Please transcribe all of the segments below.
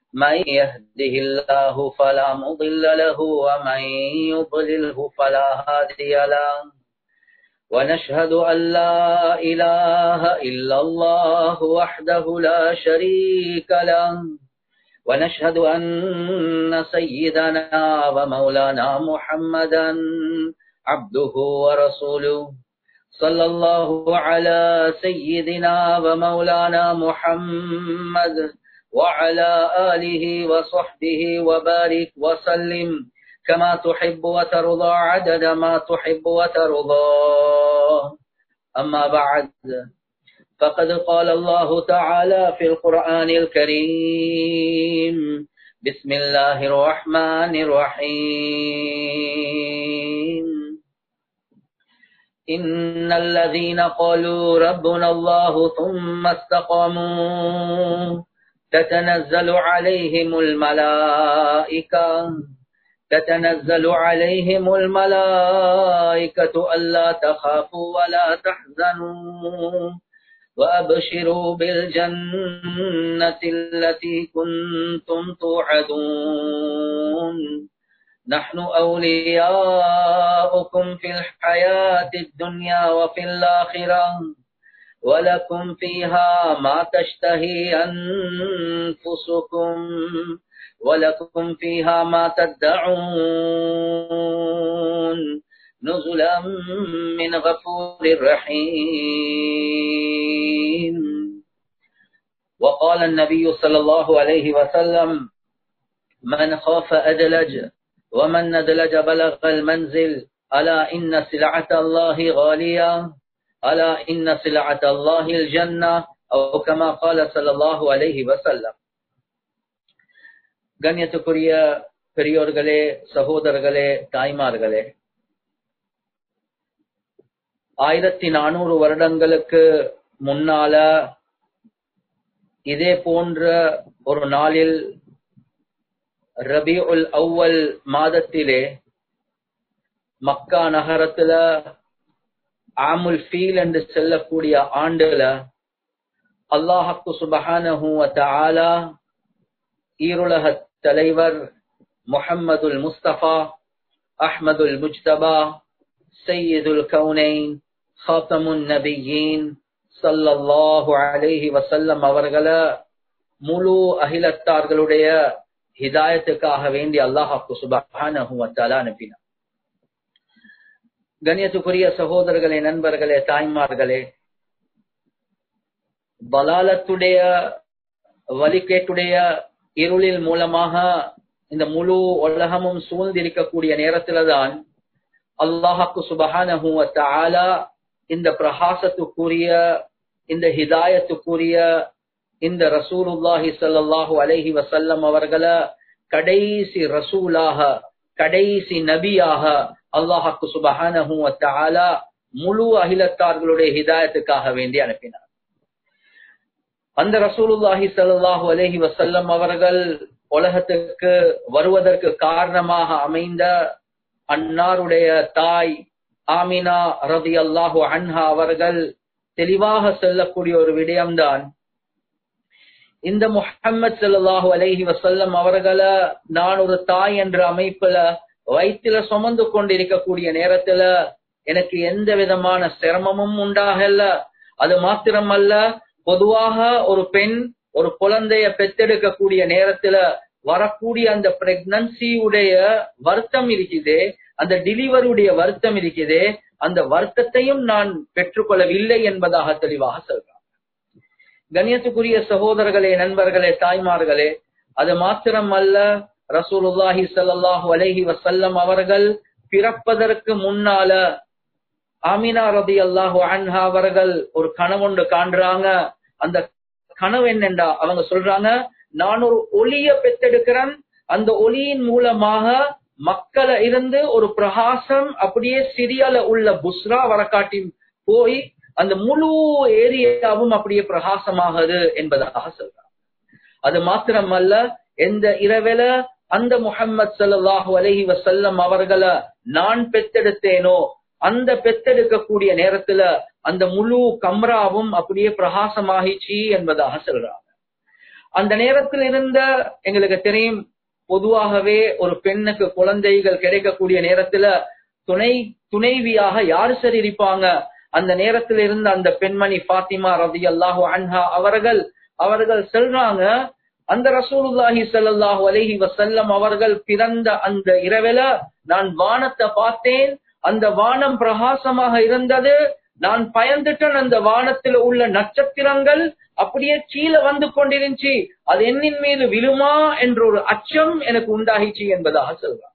من يهده الله فلا مضل له ومن يضلله فلا هادي له ونشهد أن لا إله إلا الله وحده لا شريك له ونشهد أن سيدنا ومولانا محمدا عبده ورسوله صلى الله على سيدنا ومولانا محمد وعلى آله وصحبه وبارك وسلم كما تحب وترضى عدد ما تحب وترضى أما بعد فقد قال الله تعالى في القرآن الكريم بسم الله الرحمن الرحيم إن الذين قالوا ربنا الله ثم استقاموا تتنزل عليهم الملائكة تتنزل عليهم الملائكة ألا تخافوا ولا تحزنوا وأبشروا بالجنة التي كنتم توعدون نحن أولياؤكم في الحياة الدنيا وفي الآخرة ولكم فيها ما تشتهي أنفسكم ولكم فيها ما تدعون نزلا من غفور رحيم وقال النبي صلى الله عليه وسلم من خاف أدلج ومن ندلج بلغ المنزل ألا إن سلعة الله غالية ألا إن سلعة الله الجنة أو كما قال صلى الله عليه وسلم கண்ணியத்துக்குரிய பெரியோர்களே சகோதரர்களே தாய்மார்களே ஆயிரத்தி நானூறு வருடங்களுக்கு முன்னால இதே போன்ற ஒரு நாளில் ரபி உல் அவ்வல் மாதத்திலே மக்கா நகரத்துல ஆமுல் ஃபீல் என்று செல்லக்கூடிய ஆண்டுல அல்லாஹக்கு சுபஹானஹு தஆலா ஈருலக தலைவர் முஹம்மதுல் முஸ்தபா அஹ்மதுல் முஜ்தபா சையதுல் கவுனைன் ஹாத்தமுன் நபியின் சல்லல்லாஹு அலைஹி வசல்லம் அவர்களை முழு அகிலத்தார்களுடைய ஹிதாயத்துக்காக வேண்டி அல்லாஹாக்கு சுபஹானஹு வத்தாலா அனுப்பினார் கண்ணியத்துக்குரிய சகோதரர்களே நண்பர்களே தாய்மார்களே பலாலத்துடைய வலிகேட்டுடைய இருளில் மூலமாக இந்த முழு உலகமும் சூழ்ந்திருக்கக்கூடிய நேரத்துல தான் அல்லாஹாக்கு சுபஹானஹு வத்தாலா இந்த பிரகாசத்துக்குரிய இந்த ஹிதாயத்துக்குரிய இந்த ரசூலுல்லாஹி சல்லாஹூ அலஹி வசல்லம் அவர்களை கடைசி ரசூலாக கடைசி நபியாக அல்லாஹாக்கு சுபஹானஹு வத்தாலா முழு அகிலத்தார்களுடைய ஹிதாயத்துக்காக வேண்டி அனுப்பினார் அந்த ரசூலுல்லாஹி சல்லாஹூ அலஹி வசல்லம் அவர்கள் உலகத்துக்கு வருவதற்கு காரணமாக அமைந்த அன்னாருடைய தாய் ஆமினா ரதி அல்லாஹு அன்ஹா அவர்கள் தெளிவாக சொல்லக்கூடிய ஒரு விடயம்தான் இந்த முஹம்மது சல்லாஹூ அலஹி வசல்லம் அவர்களை நான் ஒரு தாய் என்ற அமைப்புல வயிற்றுல சுமந்து கொண்டிருக்கக்கூடிய நேரத்துல எனக்கு எந்த விதமான சிரமமும் உண்டாகல அது மாத்திரமல்ல பொதுவாக ஒரு பெண் ஒரு குழந்தைய பெத்தெடுக்கக்கூடிய நேரத்துல வரக்கூடிய அந்த பிரெக்னன்சியுடைய வருத்தம் இருக்குதே அந்த டெலிவரியுடைய வருத்தம் இருக்குதே அந்த வருத்தத்தையும் நான் பெற்றுக்கொள்ளவில்லை என்பதாக தெளிவாக சொல்றான் கண்ணியத்துக்குரிய சகோதரர்களே நண்பர்களே தாய்மார்களே அது மாத்திரம் அல்ல ரசூலுல்லாஹி சல்லாஹூ அலஹி வசல்லம் அவர்கள் பிறப்பதற்கு முன்னால ஆமினா ரதி அல்லாஹு அன்ஹா அவர்கள் ஒரு கனவுண்டு காண்றாங்க அந்த கனவு என்னண்டா அவங்க சொல்றாங்க நான் ஒரு ஒளிய பெத்தெடுக்கிறேன் அந்த ஒளியின் மூலமாக மக்களை இருந்து ஒரு பிரகாசம் அப்படியே சிரியால உள்ள புஸ்ரா வரக்காட்டி போய் அந்த முழு ஏரியாவும் அப்படியே பிரகாசமாகுது என்பதாக சொல்றாங்க அது மாத்திரமல்ல எந்த இரவில அந்த முஹம்மது ஸல்லல்லாஹு அலைஹி வஸல்லம் அவர்களை நான் பெத்தெடுத்தேனோ அந்த பெத்தெடுக்கக்கூடிய நேரத்துல அந்த முழு கம்ராவும் அப்படியே பிரகாசமாகிச்சு என்பதாக சொல்றாங்க அந்த நேரத்தில் இருந்த எங்களுக்கு தெரியும் பொதுவாகவே ஒரு பெண்ணுக்கு குழந்தைகள் கிடைக்கக்கூடிய நேரத்துல துணை துணைவியாக யாரு சரி இருப்பாங்க அந்த நேரத்தில் இருந்த அந்த பெண்மணி பாத்திமா ரதி அல்லாஹு அன்ஹா அவர்கள் அவர்கள் சொல்றாங்க அந்த ரசூலுல்லாஹி ஸல்லல்லாஹு அலைஹி வஸல்லம் அவர்கள் பிறந்த அந்த இரவில நான் வானத்தை பார்த்தேன் அந்த வானம் பிரகாசமாக இருந்தது நான் பயந்துட்டேன் அந்த வானத்தில் உள்ள நட்சத்திரங்கள் அப்படியே கீழே வந்து கொண்டிருந்துச்சு அது என்னின் மீது விழுமா என்ற ஒரு அச்சம் எனக்கு உண்டாகிச்சு என்பதாக சொல்றான்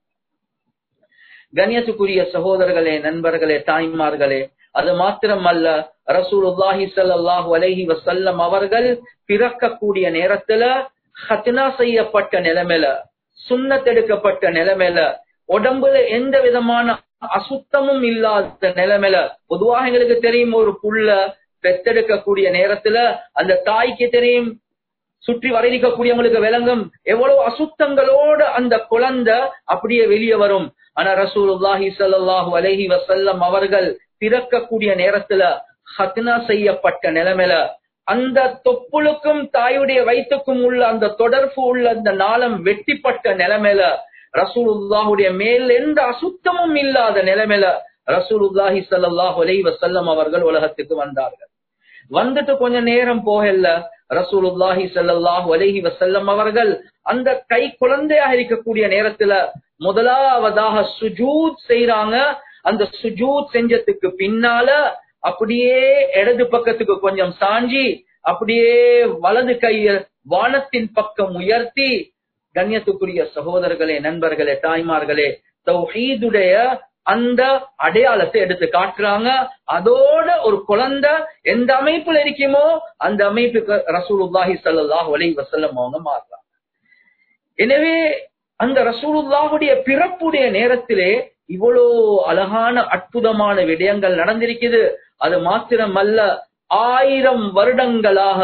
கண்ணியத்துக்குரிய சகோதரர்களே நண்பர்களே தாய்மார்களே அது மாத்திரம் அல்ல ரசூலுல்லாஹி ஸல்லல்லாஹு அலைஹி வஸல்லம் அவர்கள் பிறக்கக்கூடிய நேரத்துல ஹத்னா செய்யப்பட்ட நிலைமையில சுண்ணத்தெடுக்கப்பட்ட நிலைமையில உடம்புல எந்த விதமான அசுத்தமும் இல்லாத நிலைமையில பொதுவாக எங்களுக்கு தெரியும் ஒரு புள்ள பெத்தெடுக்கக்கூடிய நேரத்துல அந்த தாய்க்கு தெரியும் சுற்றி வரைக்கக்கூடியவங்களுக்கு விளங்கும் எவ்வளவு அசுத்தங்களோட அந்த குழந்தை அப்படியே வெளியே வரும் ஆனா ரசூலுல்லாஹி ஸல்லல்லாஹு அலைஹி வஸல்லம் அவர்கள் பிறக்கக்கூடிய நேரத்துல ஹத்னா செய்யப்பட்ட நிலைமையில அந்த தொப்புளுக்கும் தாயுடைய வயிற்றுக்கும் உள்ள அந்த தொடர்பு உள்ள அந்த நாளம் வெட்டிப்பட்ட நிலைமையில ரசூலுல்லாஹுடைய மேல் எந்த அசுத்தமும் இல்லாத நிலைமையில ரசூலுல்லாஹி ஸல்லல்லாஹு அலைஹி வஸல்லம் அவர்கள் உலகத்துக்கு வந்தார்கள் வந்துட்டு கொஞ்ச நேரம் போகல ரசூலுல்லாஹி ஸல்லல்லாஹு அலைஹி வஸல்லம் அவர்கள் அந்த கை குழந்தையாக இருக்கக்கூடிய நேரத்துல முதலாவதாக சுஜூத் செய்யறாங்க அந்த சுஜூத் செஞ்சதுக்கு பின்னால அப்படியே இடது பக்கத்துக்கு கொஞ்சம் சாஞ்சி அப்படியே வலது கைய வானத்தின் பக்கம் உயர்த்தி கண்ணியத்துக்குரிய சகோதரர்களே நண்பர்களே தாய்மார்களே தௌஹீதுடைய அந்த அடையாளத்தை எடுத்து காட்டுறாங்க அதோட ஒரு குழந்தை எந்த அமைப்புல இருக்குமோ அந்த அமைப்புக்கு ரசூலுல்லாஹி ஸல்லல்லாஹு அலைஹி வஸல்லம் அவங்க மாறுறாங்க எனவே அந்த ரசூலுல்லாஹுடைய பிறப்புடைய நேரத்திலே இவ்வளோ அழகான அற்புதமான விடயங்கள் நடந்திருக்குது அது மாத்திரமல்ல ஆயிரம் வருடங்களாக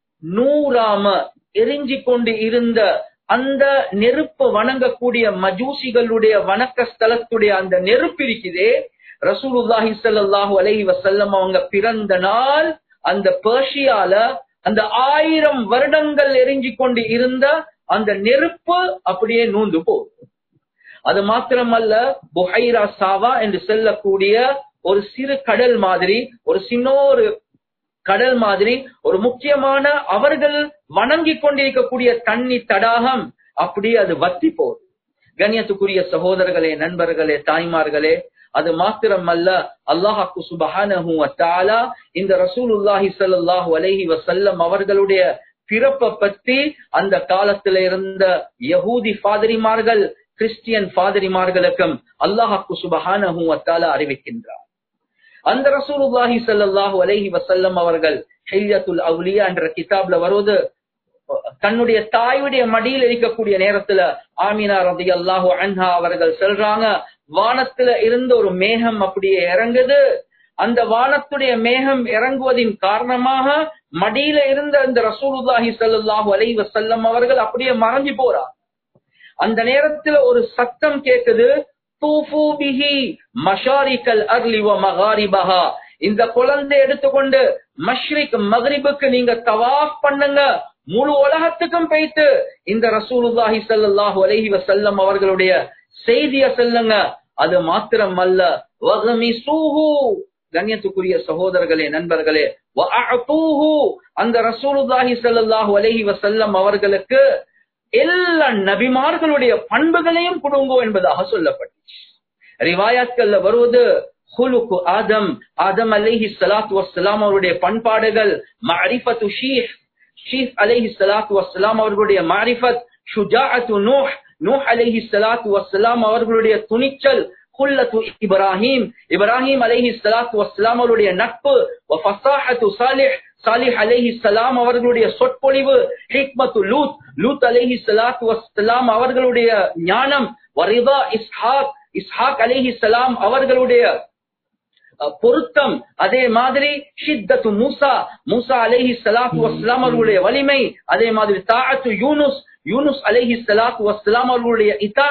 நூறாம எரிஞ்சி கொண்டு இருந்த அந்த நெருப்பு வணங்கக்கூடிய மஜூசிகளுடைய வணக்க ஸ்தலத்துடைய அந்த நெருப்பு இருக்குதே ரசூலுல்லாஹி ஸல்லல்லாஹு அலைஹி வஸல்லம் அவங்க பிறந்த நாள் அந்த பேர்ஷியால அந்த ஆயிரம் வருடங்கள் எரிஞ்சி கொண்டு இருந்த அந்த நெருப்பு அப்படியே நூந்து போகுது அது மாத்திரமல்ல புஹைரா சாவா என்று சொல்லக்கூடிய ஒரு சிறு கடல் மாதிரி ஒரு சின்ன ஒரு கடல் மாதிரி ஒரு முக்கியமான அவர்கள் வணங்கி கொண்டிருக்கக்கூடிய தண்ணி தடாகம் அப்படியே அது வத்தி போகுது கண்ணியத்துக்குரிய சகோதரர்களே நண்பர்களே தாய்மார்களே அது மாத்திரமல்ல அல்லாஹாக்கு சுபஹானஹு வத்தாலா இந்த ரசூலுல்லாஹி ஸல்லல்லாஹு அலைஹி வஸல்லம் அவர்களுடைய பிறப்பை பத்தி அந்த காலத்துல இருந்த யகூதி ஃபாதரிமார்கள் கிறிஸ்டியன் ஃபாதரிமார்களுக்கும் அல்லாஹாக்கு சுபஹானஹு வத்தாலா அறிவிக்கின்றார் அந்த ரசூலுல்லாஹி ஸல்லல்லாஹு அலைஹி வஸல்லம் அவர்கள் ஹில்யத்துல் அவுலியா என்ற கிதாப்ல வருவது தன்னுடைய தாயுடைய மடியில் இருக்கக்கூடிய நேரத்துல ஆமினா ரதி அல்லாஹு அன்ஹா அவர்கள் சொல்றாங்க வானத்துல இருந்து ஒரு மேகம் அப்படியே இறங்குது அந்த வானத்துடைய மேகம் இறங்குவதின் காரணமாக மடியில இருந்த அந்த ரசூலுல்லாஹி ஸல்லல்லாஹு அலைஹி வஸல்லம் அவர்கள் அப்படியே மறைஞ்சு போறார் அந்த நேரத்துல ஒரு சத்தம் கேக்குது தூஃபு பிஹி மஷாரிக்கல் அர்லி வ மகாரிபஹா இந்த குழந்தை எடுத்துக்கொண்டு மஷ்ரிக் மக்ரிபுக்கு நீங்க தவாஃப் பண்ணுங்க முழு உலகத்துக்கும் போயிட்டு இந்த ரசூலுல்லாஹி ஸல்லல்லாஹு அலைஹி வஸல்லம் அவர்களுடைய செய்திய சொல்லுங்க அது மாத்திரம் அல்ல வகமிசூஹு கண்ணியத்துக்குரிய சகோதரர்களே நண்பர்களே வஅஅதூஹு அந்த ரசூலுல்லாஹி ஸல்லல்லாஹு அலைஹி வஸல்லம் அவர்களுக்கு எல்லா நபிமார்களுடைய பண்புகளையும் கொடுங்கோ என்பதாக சொல்லப்பட்டுச்சு ரிவாயாத்கள்ல வருவது ஹுலுக்கு ஆதம் ஆதம் அலைஹி ஸலாத்து வஸ்ஸலாம் அவருடைய பண்பாடுகள் மஅரிஃபத்து ஷீஹ் ஷீஹ் அலைஹி ஸலாத்து வஸ்ஸலாம் அவர்களுடைய மஅரிஃபத் ஷுஜாஅத்து நூஹ் நூஹ் அலைஹி ஸலாத்து வஸ்ஸலாம் அவர்களுடைய துணிச்சல் குல்லத்து இப்ராஹிம் இப்ராஹிம் அலைஹி ஸலாத்து வஸ்ஸலாம் அவருடைய நட்பு வஃபஸாஹத்து சாலிஹ் சாலிஹ் அலைஹி ஸலாம் அவர்களுடைய சொற்பொழிவு ஹிக்மத்து லூத் லூத் அலைஹி ஸலாத்து வஸ்ஸலாம் அவர்களுடைய ஞானம் வரிதா இஸ்ஹாக் இஸ்ஹாக் அலைஹி ஸலாம் அவர்களுடைய பொருத்தம் அதே மாதிரி ஷித்தத்து மூசா மூசா அலைஹி ஸலாத்து வஸ்ஸலாம் அவர்களுடைய வலிமை அதே மாதிரி தாஅத்து யூனுஸ் யூனுஸ் அலைஹி ஸலாத்து வஸ்ஸலாம் அவர்களுடைய இதாஅத்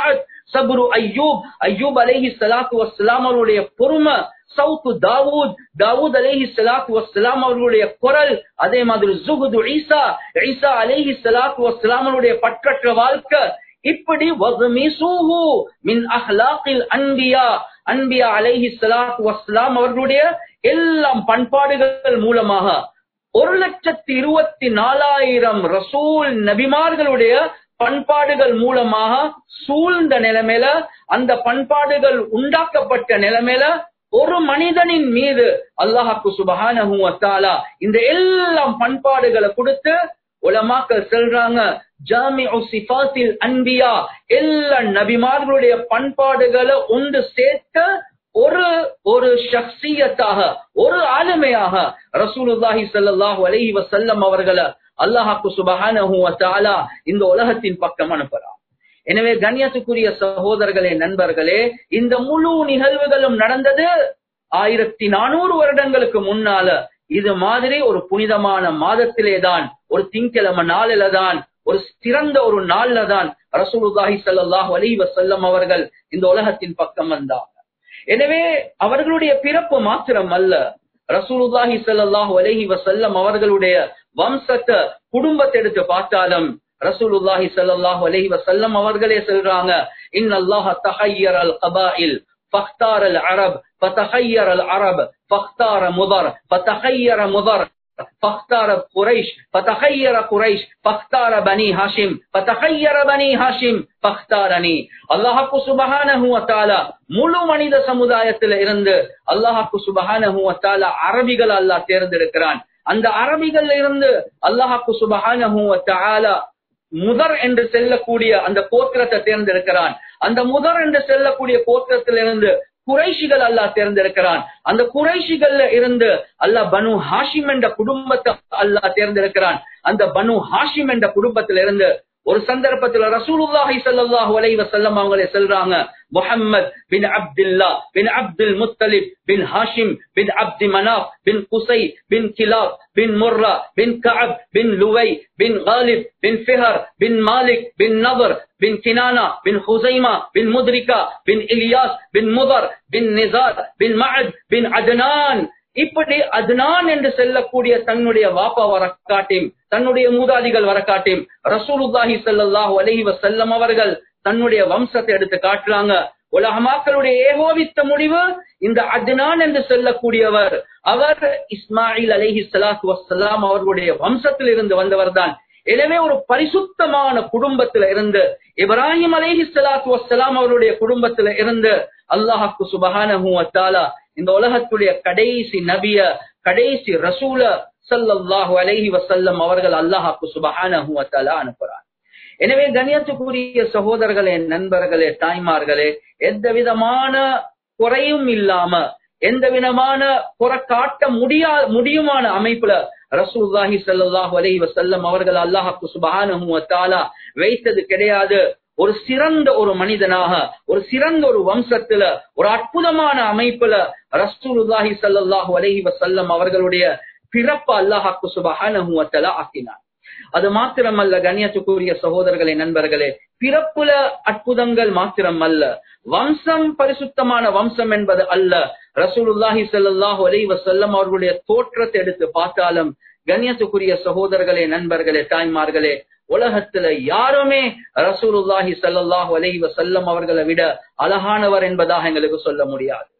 சபுரு ஐயூப் ஐயூப் அலைஹி ஸலாத்து வஸ்ஸலாம் அவருடைய பொறுமை சவுத்து தாவூத் தாவூத் அலைஹி ஸலாத்து வஸ்ஸலாம் அவர்களுடைய குரல் அதே மாதிரி ஜுஹுது ஈசா ஈசா அலைஹி ஸலாத்து வஸ்ஸலாம் அவருடைய பற்றற்ற வாழ்க்கை இப்படி வக்மிசூஹு மின் அஹ்லாகில் அன்பியா அன்பியா அலைஹி ஸலாத்து வஸ்ஸலாம் அவர்களுடைய எல்லாம் பண்பாடுகள் மூலமாக ஒரு லட்சத்தி இருபத்தி நாலாயிரம் ரசூல் நபிமார்களுடைய பண்பாடுகள் மூலமாக சூழ்ந்த நிலைமையில அந்த பண்பாடுகள் உண்டாக்கப்பட்ட நிலைமையில ஒரு மனிதனின் மீது அல்லாஹாக்கு சுபஹானஹு வத்தாலா இந்த எல்லாம் பண்பாடுகளை கொடுத்து உலமாக்கள் சொல்றாங்க ஜாமிஉ சிஃபாத்தில் அன்பியா எல்லா நபிமார்களுடைய பண்பாடுகளை ஒன்று சேர்த்து ஒரு ஒரு ஷக்சியத்தாக ஒரு ஆளுமையாக ரசூலுல்லாஹி ஸல்லல்லாஹு அலைஹி வஸல்லம் அவர்களை அல்லாஹாக்கு சுபஹானஹு வதஆலா இந்த உலகத்தின் பக்கம் அனுப்புறார் எனவே கண்ணியத்துக்குரிய சகோதரர்களே நண்பர்களே இந்த முழு நிகழ்வுகளும் நடந்தது ஆயிரத்தி நானூறு வருடங்களுக்கு முன்னால இது மாதிரி ஒரு புனிதமான மாதத்திலே தான் ஒரு திங்கிழமை நாளில தான் ஒரு சிறந்த ஒரு நாள்ல தான் ரசூலுல்லாஹி ஸல்லல்லாஹு அலைஹி வஸல்லம் அவர்கள் இந்த உலகத்தின் பக்கம் வந்தாங்க எனவே அவர்களுடைய பிறப்பு மாத்திரம் அல்ல ரசூலுல்லாஹி ஸல்லல்லாஹு அலைஹி வஸல்லம் அவர்களுடைய வம்சத்தை குடும்பத்தை எடுத்து பார்த்தாலும் ரசூலுல்லாஹி ஸல்லல்லாஹு அலைஹி வஸல்லம் அவர்களே சொல்றாங்க இன்னல்லாஹ தஹய்யர அல் கபாயில் فاختار العرب فتخير العرب فاختار مضر فتخير مضر فاختار قريش فتخير قريش فاختار بني هاشم فتخير بني هاشم فاختارني அல்லாஹ்க்கு சுப்ஹானஹு வ தஆலா முழு மனித சமுதாயத்தில இருந்து அல்லாஹ்க்கு சுப்ஹானஹு வ தஆலா அரபிகள் அல்லாஹ் தேர்ந்தெடுக்கிறான் அந்த அரபிகள்ல இருந்து அல்லாஹ்க்கு சுப்ஹானஹு வ தஆலா முதர் என்று செல்லக்கூடிய அந்த கோத்திரத்தை தேர்ந்தெடுக்கிறான் அந்த முதர் என்று செல்லக்கூடிய கோத்திரத்திலிருந்து குறைஷிகள் அல்லாஹ் தேர்ந்தெடுக்கிறான் அந்த குறைஷிகள்ல இருந்து அல்லாஹ் பனு ஹாஷிம் என்ற குடும்பத்தை அல்லாஹ் தேர்ந்தெடுக்கிறான் அந்த பனு ஹாஷிம் என்ற குடும்பத்திலிருந்து ஒரு சந்தர்ப்பத்துல ரசூலுல்லாஹி ஸல்லல்லாஹு அலைஹி வஸல்லம் அவங்களே சொல்றாங்க முஹம்மத் பின் அப்துல்லா பின் அப்துல் முத்தலிப் பின் ஹாஷிம் பின் அப்தி மனாப் பின் குசை பின் கிலாப் பின் முர்ரா பின் கஅப் பின் லுவை பின் காலிப் பின் ஃபிஹர் பின் Malik bin Nadr bin Kinana bin Khuzaymah bin Mudrikah bin Ilyas bin Mudar bin Nizar bin Maad bin Adnan இப்படி அத்னான் என்று செல்லக்கூடிய தன்னுடைய வாப்பா வரக்காட்டியும் தன்னுடைய மூதாதிகள் வரக்காட்டியும் ரசூலுல்லாஹி ஸல்லல்லாஹு அலைஹி வஸல்லம் அவர்கள் தன்னுடைய வம்சத்தை எடுத்து காட்டுறாங்க உலகமாக்களுடைய ஏகோபித்த முடிவு இந்த அத்னான் என்று சொல்லக்கூடியவர் அவர் இஸ்மாயில் அலைஹி ஸலாத்து வஸ்ஸலாம் அவர்களுடைய வம்சத்தில் இருந்து வந்தவர் தான் எனவே ஒரு பரிசுத்தமான குடும்பத்துல இருந்து இப்ராஹிம் அலைஹி ஸலாத்து வஸ்ஸலாம் அவருடைய குடும்பத்துல இருந்து அல்லாஹ்க்கு சுப்ஹானஹு வ தஆலா இந்த உலகத்துடைய கடைசி நபிய கடைசி ரசூல ஸல்லல்லாஹு அலைஹி வஸல்லம் அவர்கள் அல்லாஹ்க்கு சுப்ஹானஹு வ தஆலா அனுப்புறார் எனவே கண்ணியத்துக்குரிய சகோதரர்களே நண்பர்களே தாய்மார்களே எந்த விதமான குறையும் இல்லாம எந்த விதமான குறை காட்ட முடியா முடியுமான அமைப்புல ரசூல்லாஹி ஸல்லல்லாஹு அலைஹி வஸல்லம் அவர்கள் அல்லாஹ்க்கு சுப்ஹானஹு வ தஆலா வைத்தது கிடையாது ஒரு சிறந்த ஒரு மனிதனாக ஒரு சிறந்த ஒரு வம்சத்துல ஒரு அற்புதமான அமைப்புல ரசூலுல்லாஹி ஸல்லல்லாஹு அலைஹி வஸல்லம் அவர்களுடைய பிறப்பு அல்லாஹ்க்கு சுப்ஹானஹு வ தஆலா ஆக்கினார் அது மாத்திரமல்ல கண்ணியத்துக்குரிய சகோதரர்களே நண்பர்களே பிறப்புல அற்புதங்கள் மாத்திரம் அல்ல வம்சம் பரிசுத்தமான வம்சம் என்பது அல்ல ரசூலுல்லாஹி ஸல்லல்லாஹு அலைஹி வஸல்லம் அவர்களுடைய தோற்றத்தை எடுத்து பார்த்தாலும் கண்ணியத்துக்குரிய சகோதரர்களே நண்பர்களே தாய்மார்களே உலகத்துல யாருமே ரசூலுல்லாஹி ஸல்லல்லாஹு அலைஹி வஸல்லம் அவர்களை விட அழகானவர் என்பதாக எங்களுக்கு சொல்ல முடியாது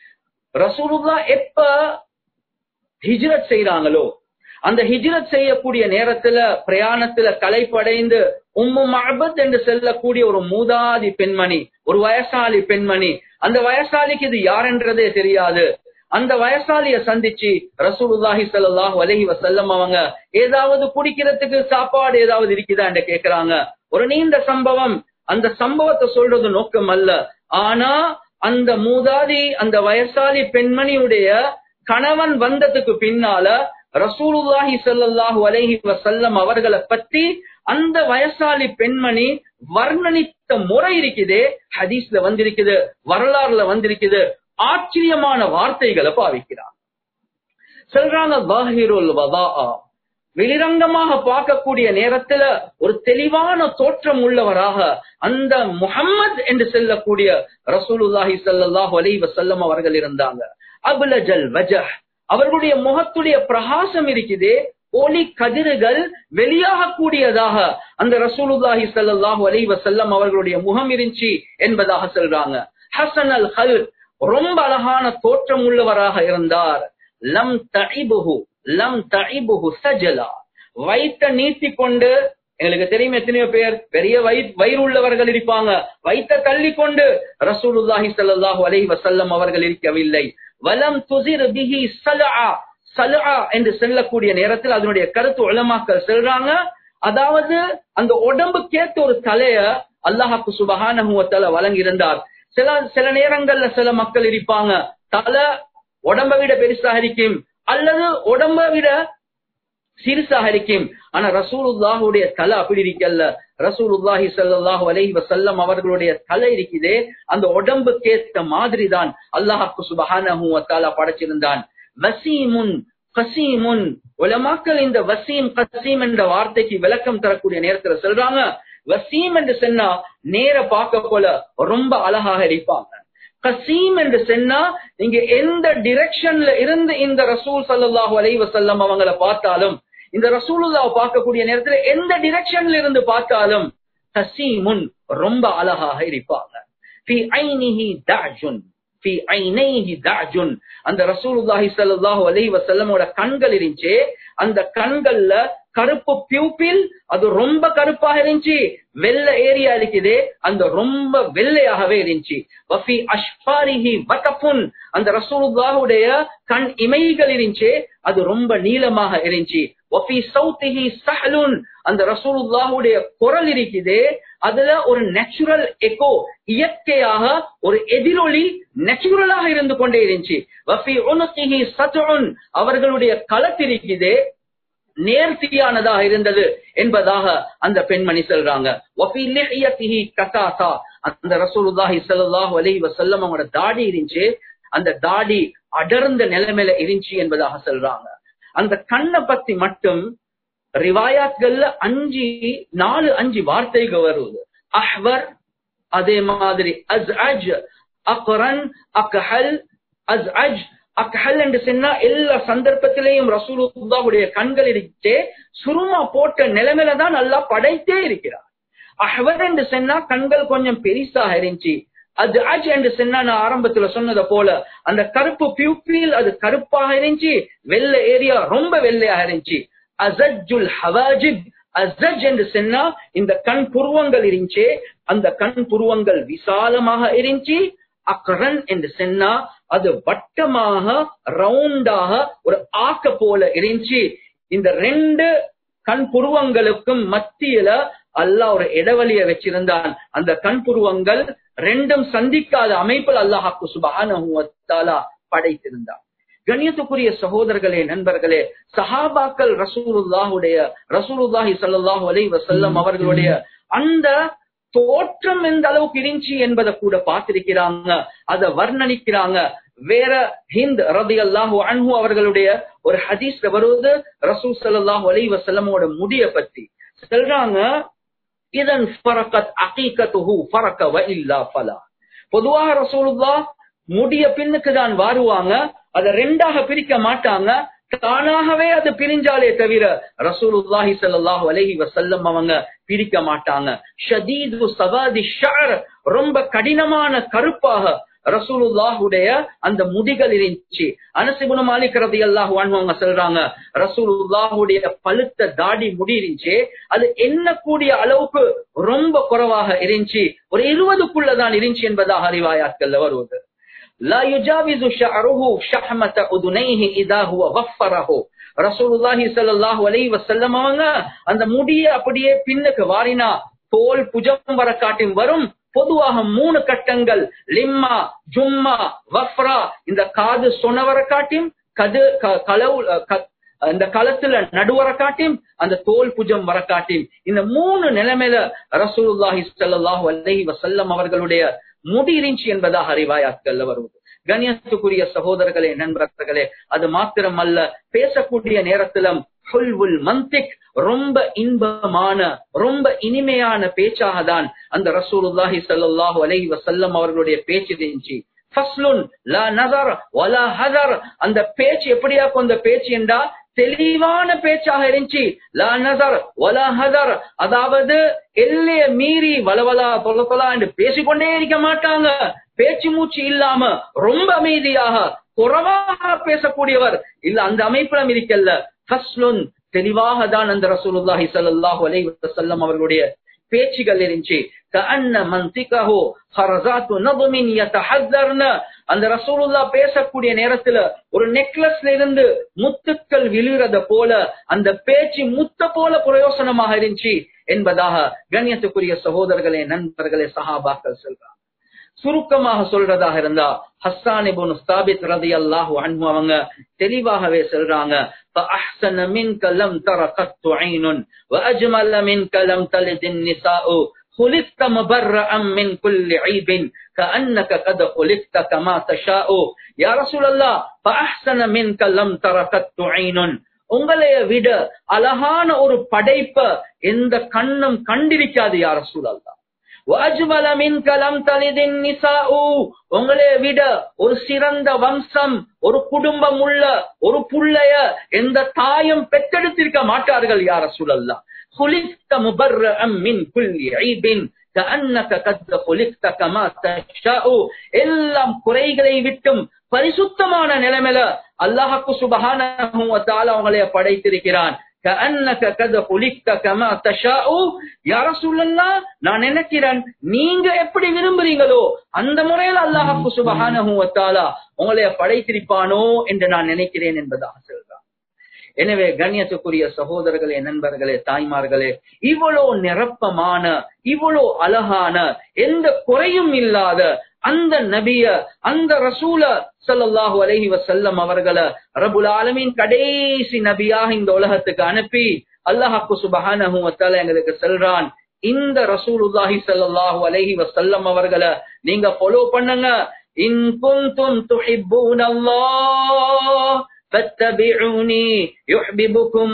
ரசூலுல்லா எப்ப ஹிஜ்ரத் செய்யறாங்களோ அந்த ஹிஜ்ரத் செய்யக்கூடிய நேரத்துல பிரயாணத்துல கலைப்படைந்து உம்மு மஹபத் என்று செல்லக்கூடிய ஒரு மூதாதி பெண்மணி ஒரு வயசாலி பெண்மணி அந்த வயசாலிக்கு இது யாரென்றதே தெரியாது அந்த வயசாலிய சந்திச்சு ரசூலுல்லாஹி ஸல்லல்லாஹு அலைஹி வஸல்லம் அவங்க ஏதாவது குடிக்கிறதுக்கு சாப்பாடு ஏதாவது இருக்குதா என்று கேக்குறாங்க ஒரு நீண்ட சம்பவம் அந்த சம்பவத்தை சொல்றது நோக்கம் அல்ல ஆனா அந்த மூதாதி அந்த வயசாலி பெண்மணியுடைய கணவன் வந்ததுக்கு பின்னால ரசூலுல்லாஹி ஸல்லல்லாஹு அலைஹி வஸல்லம் அவர்களை பத்தி அந்த வயசாலி பெண்மணி வர்ணனித்த முறை இருக்குதே ஹதீஸ்ல வந்திருக்குது வரலாறுல வந்திருக்குது ஆச்சரியமான வார்த்தைகளை பாவிக்கிறார் சொல்றாங்க வாஹிருல் வதாஆ வெளிரங்கமாக பார்க்கக்கூடிய நேரத்துல ஒரு தெளிவான தோற்றம் உள்ளவராக அந்த முஹம்மத் என்று சொல்லக்கூடிய ரசூலுல்லாஹி ஸல்லல்லாஹு அலைஹி வஸல்லம் அவர்கள் இருந்தாங்க அபுலஜல் வஜஹ் அவர்களுடைய முகத்துடைய பிரகாசம் இருக்குதே ஒளி கதிர்கள் வெளியாகக்கூடியதாக அந்த ரசூலுல்லாஹி ஸல்லல்லாஹு அலைஹி வஸல்லம் அவர்களுடைய முகம் இருந்துச்சு என்பதாக சொல்றாங்க ஹசன் அல் ஹல் ரொம்ப அழகான தோற்றம் உள்ளவராக இருந்தார் லம் தஇபுஹு லம் தஇபுஹு சஜலா வயிற்ற நீட்டி கொண்டு எங்களுக்கு தெரியும் எத்தனையோ பேர் பெரிய வயிறு உள்ளவர்கள் இருப்பாங்க வயிற்ற தள்ளி கொண்டு ரசூலுல்லாஹி ஸல்லல்லாஹு அலைஹி வஸல்லம் அவர்கள் இருக்கவில்லை வலம் துசிர் பிஹி சலஆ சலஆ என்று சொல்லக்கூடிய நேரத்தில் அதனுடைய கருத்து உலமாக்கள் சொல்றாங்க அதாவது அந்த உடம்புக்கேத்த ஒரு தலைய அல்லாஹாக்கு சுபஹானஹு வ தஆலா வழங்கி இருந்தார் சில சில நேரங்கள்ல சில மக்கள் இருப்பாங்க தலை உடம்பை விட பெருசாக இருக்கும் அல்லது உடம்பை விட சிறுசாக இருக்கும் ஆனா ரசூலுல்லாஹுடைய தலை அப்படி இருக்கல்ல ரசூலுல்லாஹி ஸல்லல்லாஹு அலைஹி வஸல்லம் அவர்களுடைய தலை இருக்குதே அந்த உடம்புக்கேத்த மாதிரி தான் அல்லாஹ்க்கு சுப்ஹானஹு வ தஆலா படைச்சிருந்தான் வசீமுன் கசீமுன் உலமாக்கள் இந்த வசீம் கசீம் என்ற வார்த்தைக்கு விளக்கம் தரக்கூடிய நேரத்துல சொல்றாங்க வசீம் என்று சொன்னா நேர பார்க்க போல ரொம்ப அழகாக இருப்பாங்க கசீம் என்று சொன்னா நீங்க எந்த டிரெக்ஷன்ல இருந்து இந்த ரசூல் சல்லாஹூ அலை வசல்லம் அவங்களை பார்த்தாலும் இந்த ரசூலுல்லாவை பார்க்கக்கூடிய நேரத்துல எந்த டிரெக்ஷன்ல இருந்து பார்த்தாலும் கசீமுன் ரொம்ப அழகாக இருப்பாங்க அந்த ரசூலுல்லாஹி ஸல்லல்லாஹு அலைஹி வஸல்லமோட கண்கள் இருந்துச்சு அந்த கண்கள்ல கருப்பு பியூப்பில் அது ரொம்ப கருப்பாக இருந்துச்சு வெள்ள ஏரியா இருக்குது அந்த ரொம்ப வெள்ளையாகவே இருந்துச்சு வஃபி அஷ்பாரிஹி வகஃபுன் அந்த ரசூலுல்லாஹுடைய கண் இமைகள் இருந்துச்சு அது ரொம்ப நீளமாக இருந்துச்சு வஃபி சௌத்திஹி சஹலுன் அந்த ரசூலுல்லாஹுடைய குரல் இருக்குது அதுல ஒரு நேச்சுரல் எக்கோ இயற்கையாக ஒரு எதிரொலி நேச்சுரலாக இருந்து கொண்டே இருந்துச்சு வஃபி உனக்கிஹி சத்உன் அவர்களுடைய களத்திருக்குதே நேர்த்தியானதாக இருந்தது என்பதாக அந்த பெண்மணி சொல்றாங்க அந்த ரசூலுல்லாஹி ஸல்லல்லாஹு அலைஹி வஸல்லம் அவங்களோட தாடி இருந்துச்சு அந்த தாடி அடர்ந்த நிலைமையில இருந்துச்சு என்பதாக சொல்றாங்க அந்த கண்ணை பத்தி மட்டும் ரிவாயாத்கள்ல அஞ்சு நாலு அஞ்சு வார்த்தைகள் வருவது அஹ்வர் அதே மாதிரி அஸ் அஜ் அக்ரன் அக்ஹல் அஸ் அஜ் அக்ஹல் என்று சொன்னா எல்லா சந்தர்ப்பத்திலையும் ரசூலுல்லாவுடைய கண்கள் இருக்கே சுருமா போட்ட நிலைமையில தான் நல்லா படைத்தே இருக்கிறார் அஹ்வர் என்று சொன்னா கண்கள் கொஞ்சம் பெரிசாக இருந்துச்சு அது அஜ் என்று சொன்னா நான் ஆரம்பத்துல சொன்னதை போல அந்த கருப்பு பியூப்பில் அது கருப்பாக இருந்துச்சு வெள்ளை ஏரியா ரொம்ப வெள்ளையாக இருந்துச்சு அசஜுல் ஹவாஜிப் அசஜ் என்று சொன்னா இந்த கண் புருவங்கள் இருந்துச்சு அந்த கண் புருவங்கள் விசாலமாக இருந்துச்சு அக்ரன் என்று சொன்னா அது வட்டமாக ரவுண்டாக ஒரு ஆக்க போல இருந்துச்சு இந்த ரெண்டு கண் புருவங்களுக்கும் மத்தியில அல்லாஹ் ஒரு இடைவெளிய வச்சிருந்தான் அந்த கண் புருவங்கள் ரெண்டும் சந்திக்காத அமைப்பில் அல்லாஹாக்கு சுபான படைத்திருந்தான் கண்ணியத்துக்குரிய சகோதரர்களே நண்பர்களே சஹாபாக்கள் ரசூலுல்லாஹுடைய ரசூலுல்லாஹி சல்லாஹூ அலை வசல்லம் அவர்களுடைய அந்த தோற்றம் எந்த அளவுக்கு இருந்துச்சு என்பதை கூட பார்த்திருக்கிறாங்க அதை வர்ணனிக்கிறாங்க வேற ஹிந்த் ரதி அல்லாஹு அன்ஹு அவர்களுடைய ஒரு ஹதீஸ்ல வருவது ரசூல் சல்லாஹூ அலை வசல்லமோட முடிய பத்தி சொல்றாங்க இதன் ஃபரகத் அகீகத்துஹு ஃபரக வ இல்லா ஃபலா பொதுவாக ரசூலுல்லா முடிய பின்னுக்கு தான் வாருவாங்க அதை ரெண்டாக பிரிக்க மாட்டாங்க தானாகவே அது பிரிஞ்சாலே தவிர ரசூலுல்லாஹி ஸல்லல்லாஹு அலைஹி வஸல்லம் அவங்க பிரிக்க மாட்டாங்க ஷதீது சவாதி ஷஅர் ரொம்ப கடினமான கருப்பாக ரசூலுல்லாஹுடைய அந்த முடிகள் இருந்துச்சு அனசிபுன மாலிக் ரதி அல்லாஹு அவங்க சொல்றாங்க ரசூலுல்லாஹுடைய பழுத்த தாடி முடி இருந்துச்சு அது எண்ணக்கூடிய அளவுக்கு ரொம்ப குறைவாக இருந்துச்சு ஒரு இருபதுக்குள்ளதான் இருந்துச்சு என்பதாக அறிவாயாட்கள்ல வருவது لا يجاوز شعره شحمة أذنيه إذا هو غفره ரசூலுல்லாஹி ஸல்லல்லாஹு அலைஹி வஸல்லம் அவங்க அந்த முடிய அப்படியே பின்னுக்கு வாரினா தோல் புஜம் வர காட்டும் வரும் பொதுவாக மூணு கட்டங்கள் லிம்மா ஜும்மா வஃப்ரா இந்த காது சொனவர காட்டியும் கது களவு இந்த களத்துல நடுவர காட்டியும் அந்த தோல் புஜம் வர காட்டியும் இந்த மூணு நிலைமையில ரசூலுல்லாஹி ஸல்லல்லாஹு அலைஹி வஸல்லம் அவர்களுடைய முடி இருந்துச்சு என்பதாக அறிவாயாட்கள்ல வருவது கண்ணியத்துக்குரிய சகோதரர்களே நண்பர்களே அது மாத்திரம் அல்ல பேசக்கூடிய நேரத்திலும் ஹுல்வுல் மந்திக் ரொம்ப இன்பமான ரொம்ப இனிமையான பேச்சாக தான் அந்த ரசூலுல்லாஹி ஸல்லல்லாஹு அலைஹி வஸல்லம் அவர்களுடைய பேச்சு இருந்துச்சு ஃபஸ்லுன் லா நஸர் வலா ஹஸர் அந்த பேச்சு எப்படியாக்கும் அந்த பேச்சு என்றா தெளிவான பேச்சாக இருந்துச்சு லா நஸர் வலா ஹஸர் அதாவது எல்லைய மீறி வலவலா தொல தொலா என்று பேசிக்கொண்டே இருக்க மாட்டாங்க பேச்சு மூச்சு இல்லாம ரொம்ப அமைதியாக குறவாக பேசக்கூடியவர் இல்ல அந்த அமைப்பிலும் இருக்கல்ல ஃபஸ்லுன் தெளிவாக தான் அந்த ரசூலுல்லாஹி ஸல்லல்லாஹு அலைஹி வஸல்லம் அவர்களுடைய பேச்சுகள் இருந்துச்சு கஅன்ன மன்திகஹு ஹரஸாத்து நظமின் யதஹذرن அந்த ரசூலுல்லா பேசக்கூடிய நேரத்துல ஒரு நெக்லஸ்ல இருந்து முத்துக்கள் விழுறத போல அந்த பேச்சு முத்த போல பிரயோசனமாக இருந்துச்சு என்பதாக கண்ணியத்துக்குரிய சகோதரர்களே நண்பர்களே சஹாபாக்கள் சொல்றாங்க சுருக்கமாக சொல்றதாக இருந்தா ஹஸ்ஸான் இப்னு ஸ்தாபித் ரலியல்லாஹு அன்ஹு அவங்க தெளிவாகவே சொல்றாங்க فأحسن منك لم تر قط عين وأجمل منك لم تلد النساء خلقت مبرأ من كل عيب كأنك قد خلقت كما تشاء يا رسول الله فأحسن منك لم تر قط عين உங்களைய விட அழகான ஒரு படைப்ப எந்த கண்ணும் கண்டிருக்காது யார சூழல்லா உங்களை விட ஒரு சிறந்த வம்சம் ஒரு குடும்பம் உள்ள ஒரு புள்ளைய எந்த தாயும் பெற்றெடுத்திருக்க மாட்டார்கள் யார சூழல்லா خلقت مبرأ من كل عيب كأنك قد خلقت كما تشاء எல்லாம் குறைகளை விட்டும் பரிசுத்தமான நிலைமையில அல்லாஹ்க்கு சுபஹானஹு வ தஆலா உங்களை படைத்திருக்கிறான் كأنك قد خلقت كما تشاء يا رسول الله நான் நினைக்கிறேன் நீங்க எப்படி விரும்புறீங்களோ அந்த முறையில் அல்லாஹ்க்கு சுபஹானஹு வ தஆலா உங்களை படைத்திருப்பானோ என்று நான் நினைக்கிறேன் என்பதாக சொல்றான் எனவே கண்ணியத்துக்குரிய சகோதரர்களே நண்பர்களே தாய்மார்களே இவ்வளோ நிரப்பமான இவ்வளோ அழகான எந்த குறையும் இல்லாத அந்த நபிய அந்த ரசூல சல்லாஹூ அலஹி வசல்லம் அவர்களை ரபுல் ஆலமின் கடைசி நபியாக இந்த உலகத்துக்கு அனுப்பி அல்லாஹாக்கு சுபஹானஹு வத்தால எங்களுக்கு சொல்றான் இந்த ரசூலுல்லாஹி ஸல்லல்லாஹு அலைஹி வஸல்லம் அவர்களை நீங்க ஃபாலோ பண்ணுங்க இன் குன்தும் துஹிப்பூனல்லாஹ் فاتبعوني يحببكم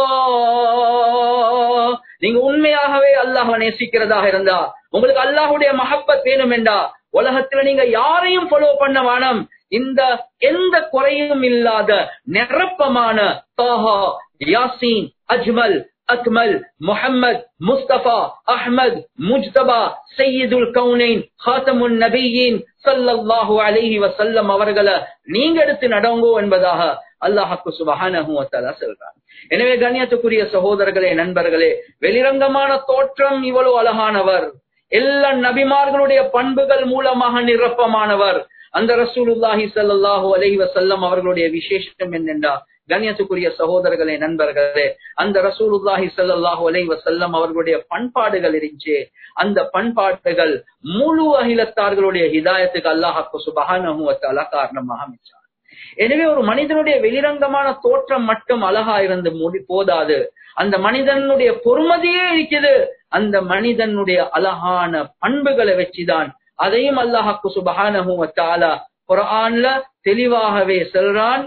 الله நீங்க உண்மையாகவே அல்லாஹ்வை நேசிக்கிறதாக இருந்தா உங்களுக்கு அல்லாஹ்வுடைய மஹப்பத் வேணும் என்றா உலகத்துல நீங்க யாரையும் ஃபாலோ பண்ண வேணாம் இந்த எந்த குறையும் இல்லாத நிரப்பமான தாஹா யாசீன் அஜ்மல் அக்மல் முஹம்மத் முஸ்தபா அஹ்மத் முஜ்தபா சையீதுல் கவுனைன் ஹாத்தமுன் நபியின் சல்லல்லாஹு அலைஹி வசல்லம் அவர்களை நீங்க எடுத்து நடங்கோ என்பதாக அல்லாஹாக்கு சுபஹானஹு வத்தஆலா சொல்றான் எனவே கண்ணியத்துக்குரிய சகோதரர்களே நண்பர்களே வெளிரங்கமான தோற்றம் இவ்வளவு அழகானவர் எல்லா நபிமார்களுடைய பண்புகள் மூலமாக நிரப்பமானவர் அந்த ரசூலுல்லாஹி ஸல்லல்லாஹு அலைஹி வஸல்லம் அவர்களுடைய விசேஷம் என்னென்றா கண்ணியத்துக்குரிய சகோதரர்களே நண்பர்களே அந்த ரசூலுல்லாஹி ஸல்லல்லாஹு அலைஹி வஸல்லம் அவர்களுடைய பண்பாடுகள் இருந்துச்சு அந்த பண்பாடுகள் முழு அகிலத்தார்களுடைய ஹிதாயத்துக்கு அல்லாஹாக்கு சுபஹானஹு வத்தஆலா காரணமாக அமைச்சார் எனவே ஒரு மனிதனுடைய வெளிரங்கமான தோற்றம் மட்டும் அழகா இருந்து முடி போதாது அந்த மனிதனுடைய பொறுமதியே இருக்குது அந்த மனிதனுடைய அழகான பண்புகளை வச்சுதான் அதையும் அல்லாஹாக்கு சுபஹானஹு வத்தஆலா குர்ஆன்ல தெளிவாகவே சொல்றான்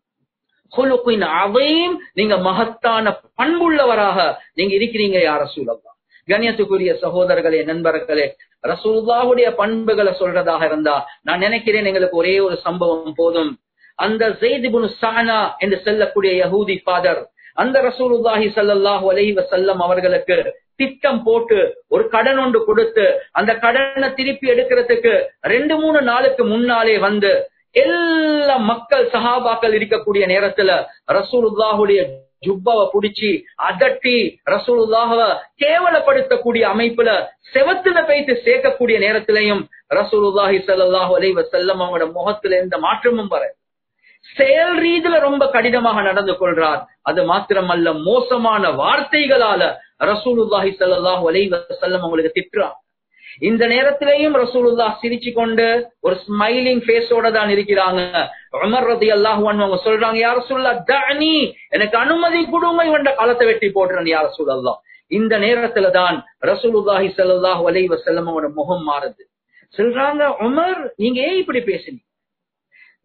நீங்க மகத்தான பண்புள்ளவராக நீங்க இருக்கிறீங்க யார் ரசூலல்லா கண்ணியத்துக்குரிய சகோதரர்களே நண்பர்களே ரசூல்லாவுடைய பண்புகளை சொல்றதாக இருந்தா நான் நினைக்கிறேன் எங்களுக்கு ஒரே ஒரு சம்பவம் போதும் அந்த ஜெய்திபுனு சானா என்று செல்லக்கூடிய யஹூதி ஃபாதர் அந்த ரசூலுல்லாஹி சல்லாஹூ அலஹி வசல்லம் அவர்களுக்கு திட்டம் போட்டு ஒரு கடன் ஒன்று கொடுத்து அந்த கடனை திருப்பி எடுக்கிறதுக்கு ரெண்டு மூணு நாளுக்கு முன்னாலே வந்து எல்லா மக்கள் சஹாபாக்கள் இருக்கக்கூடிய நேரத்துல ரசூலுல்லாஹுடைய ஜுப்பாவை புடிச்சு அதட்டி ரசூலுல்லாஹவ கேவலப்படுத்தக்கூடிய அமைப்புல செவத்துல போயிட்டு சேர்க்கக்கூடிய நேரத்திலையும் ரசூலுல்லாஹி சல்லாஹூ அலை வசல்லம் அவங்களோட முகத்துல எந்த மாற்றமும் வர செயல் ரீதியில ரொம்ப கடினமாக நடந்து கொள்றார் அது மாத்திரமல்ல மோசமான வார்த்தைகளால ரசூலுல்லாஹி சல்லாஹூ அலை வசல்லம் அவங்களுக்கு திட்டுறான் இந்த நேரத்திலேயும் ரசூலுல்லா சிரிச்சு கொண்டு ஒரு ஸ்மைலிங் ஃபேஸோட தான் இருக்கிறாங்க உமர் ரதி அல்லாஹ் அவங்க சொல்றாங்க யார சொல்லா தனி எனக்கு அனுமதி கொடுங்க இவன் காலத்தை வெட்டி போடுறேன் யார சொல்லல்லா இந்த நேரத்துல தான் ரசூலுல்லாஹி சல்லாஹூ அலை வசல்லம் அவனோட முகம் மாறுது சொல்றாங்க உமர் நீங்க ஏன் இப்படி பேசுனீங்க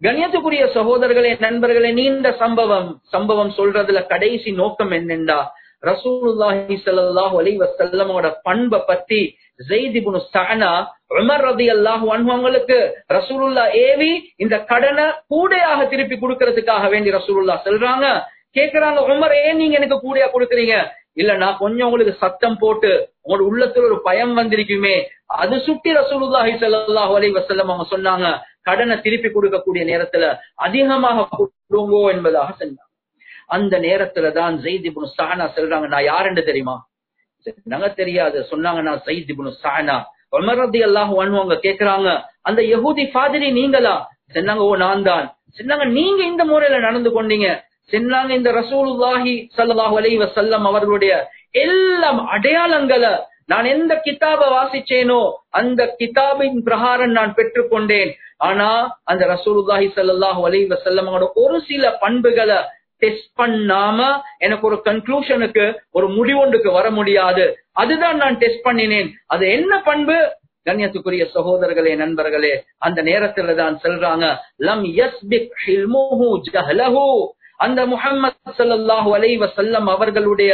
கணியத்துக்குரிய சகோதரர்களே நண்பர்களே நீண்ட சம்பவம் சம்பவம் சொல்றதுல கடைசி நோக்கம் என்னென்றா ரசூலுல்லாஹி ஸல்லல்லாஹு அலைஹி வஸல்லமோட பண்பை பத்தி ஸைத் இப்னு சஅனா உமர் ரலியல்லாஹு அன்ஹு அவங்களுக்கு ரசூலுல்லாஹ் ஏவி இந்த கடனை கூடையாக திருப்பி கொடுக்கறதுக்காக வேண்டி ரசூலுல்லாஹ் சொல்றாங்க கேக்குறாங்க உமர் ஏன் நீங்க எனக்கு கூடையா கொடுக்குறீங்க இல்ல நான் கொஞ்சம் உங்களுக்கு சத்தம் போட்டு உங்களோட உள்ளத்துல ஒரு பயம் வந்திருக்குமே அது சுட்டி ரசூலுல்லாஹி ஸல்லல்லாஹு அலைஹி வஸல்லம் அவங்க சொன்னாங்க கடனை திருப்பி கொடுக்கக்கூடிய நேரத்துல அதிகமாக கொடுங்கோ என்பதாக சொன்னாங்க அந்த நேரத்துல தான் ஜெயித் இப்னு சானா சொல்றாங்க நான் யாருன்னு தெரியுமா நாங்க தெரியாது சொன்னாங்க நான் ஜெயித் இப்னு சானா உமர் ரலியல்லாஹு அன்ஹு அவங்க கேக்குறாங்க அந்த யஹூதி ஃபாதிரி நீங்களா சொன்னாங்க ஓ நான் தான் சொன்னாங்க நீங்க இந்த முறையில நடந்து கொண்டீங்க சொன்னாங்க இந்த ரசூலுல்லாஹி ஸல்லல்லாஹு அலைஹி வஸல்லம் அவர்களுடைய எல்லாம் அடையாளங்களை நான் எந்த கிதாப வாசிச்சேனோ அந்த கிதாபின் பிரகாரம் நான் பெற்றுக்கொண்டேன் ஆனா அந்த ரசூலுல்லாஹி ஸல்லல்லாஹு அலைஹி வஸல்லம் ஒரு சில பண்புகளை டெஸ்ட் பண்ணாம எனக்கு ஒரு கன்க்ளூஷனுக்கு ஒரு முடிவொன்றுக்கு வர முடியாது அதுதான் நான் டெஸ்ட் பண்ணினேன் அது என்ன பண்பு கண்ணியத்துக்குரிய சகோதரர்களே நண்பர்களே அந்த நேரத்துல தான் சொல்றாங்க லம் யஸ்பிக் ஹில்முஹு ஜஹலஹு அந்த முஹம்மது ஸல்லல்லாஹு அலைஹி வஸல்லம் அவர்களுடைய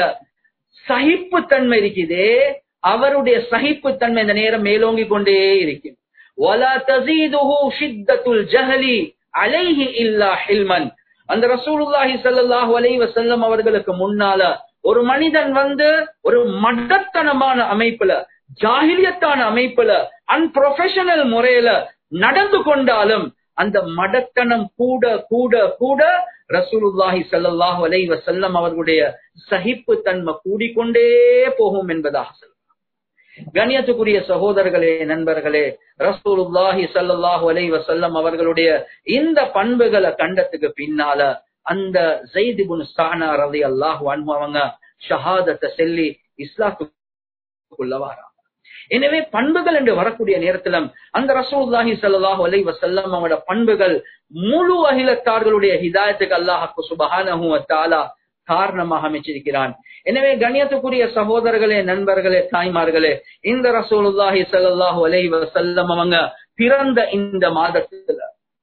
சகிப்பு தன்மை இருக்குதே அவருடைய சகிப்பு தன்மை இந்த நேரம் மேலோங்கி கொண்டே இருக்கு வலா தஸீதுஹு ஷித்தத்துல் ஜஹலி அலைஹி இல்லா ஹில்மன் அந்த ரசூலுல்லாஹி ஸல்லல்லாஹு அலைஹி வஸல்லம் அவர்களுக்கு முன்னால ஒரு மனிதன் வந்து ஒரு மடத்தனமான அமைப்புல ஜாகிலியத்தான அமைப்புல அன்ப்ரொஃபஷனல் முறையில நடந்து கொண்டாலும் அந்த மடத்தனம் கூட கூட கூட ரசூலுல்லாஹி ஸல்லல்லாஹு அலைஹி வஸல்லம் அவர்களுடைய சகிப்பு தன்மை கூடிக்கொண்டே போகும் என்பதாக சொல்றார் கண்ணியத்துக்குரிய சகோதரர்களே நண்பர்களே ரசூலுல்லாஹி ஸல்லல்லாஹு அலைஹி வஸல்லம் அவர்களுடைய இந்த பண்புகளை கண்டத்துக்கு பின்னால அந்த ஜெயித் இப்னு சானா ரலியல்லாஹு அன்ஹு அவங்க ஷஹாதத்தை சொல்லி இஸ்லாத்துக்குள்ள வராங்க எனவே பண்புகள் என்று வரக்கூடிய நேரத்துல அந்த ரசூலுல்லாஹி ஸல்லல்லாஹு அலைஹி வஸல்லம் அவங்களோட பண்புகள் முழு அகிலத்தார்களுடைய ஹிதாயத்துக்கு அல்லாஹ்க்கு சுபஹானஹு வ தஆலா காரணமாக அமைச்சிருக்கிறான் எனவே கண்ணியத்துக்குரிய சகோதரர்களே நண்பர்களே தாய்மார்களே இந்த ரசூலுல்லாஹி ஸல்லல்லாஹு அலைஹி வஸல்லம் அவங்க பிறந்த இந்த மாதத்துல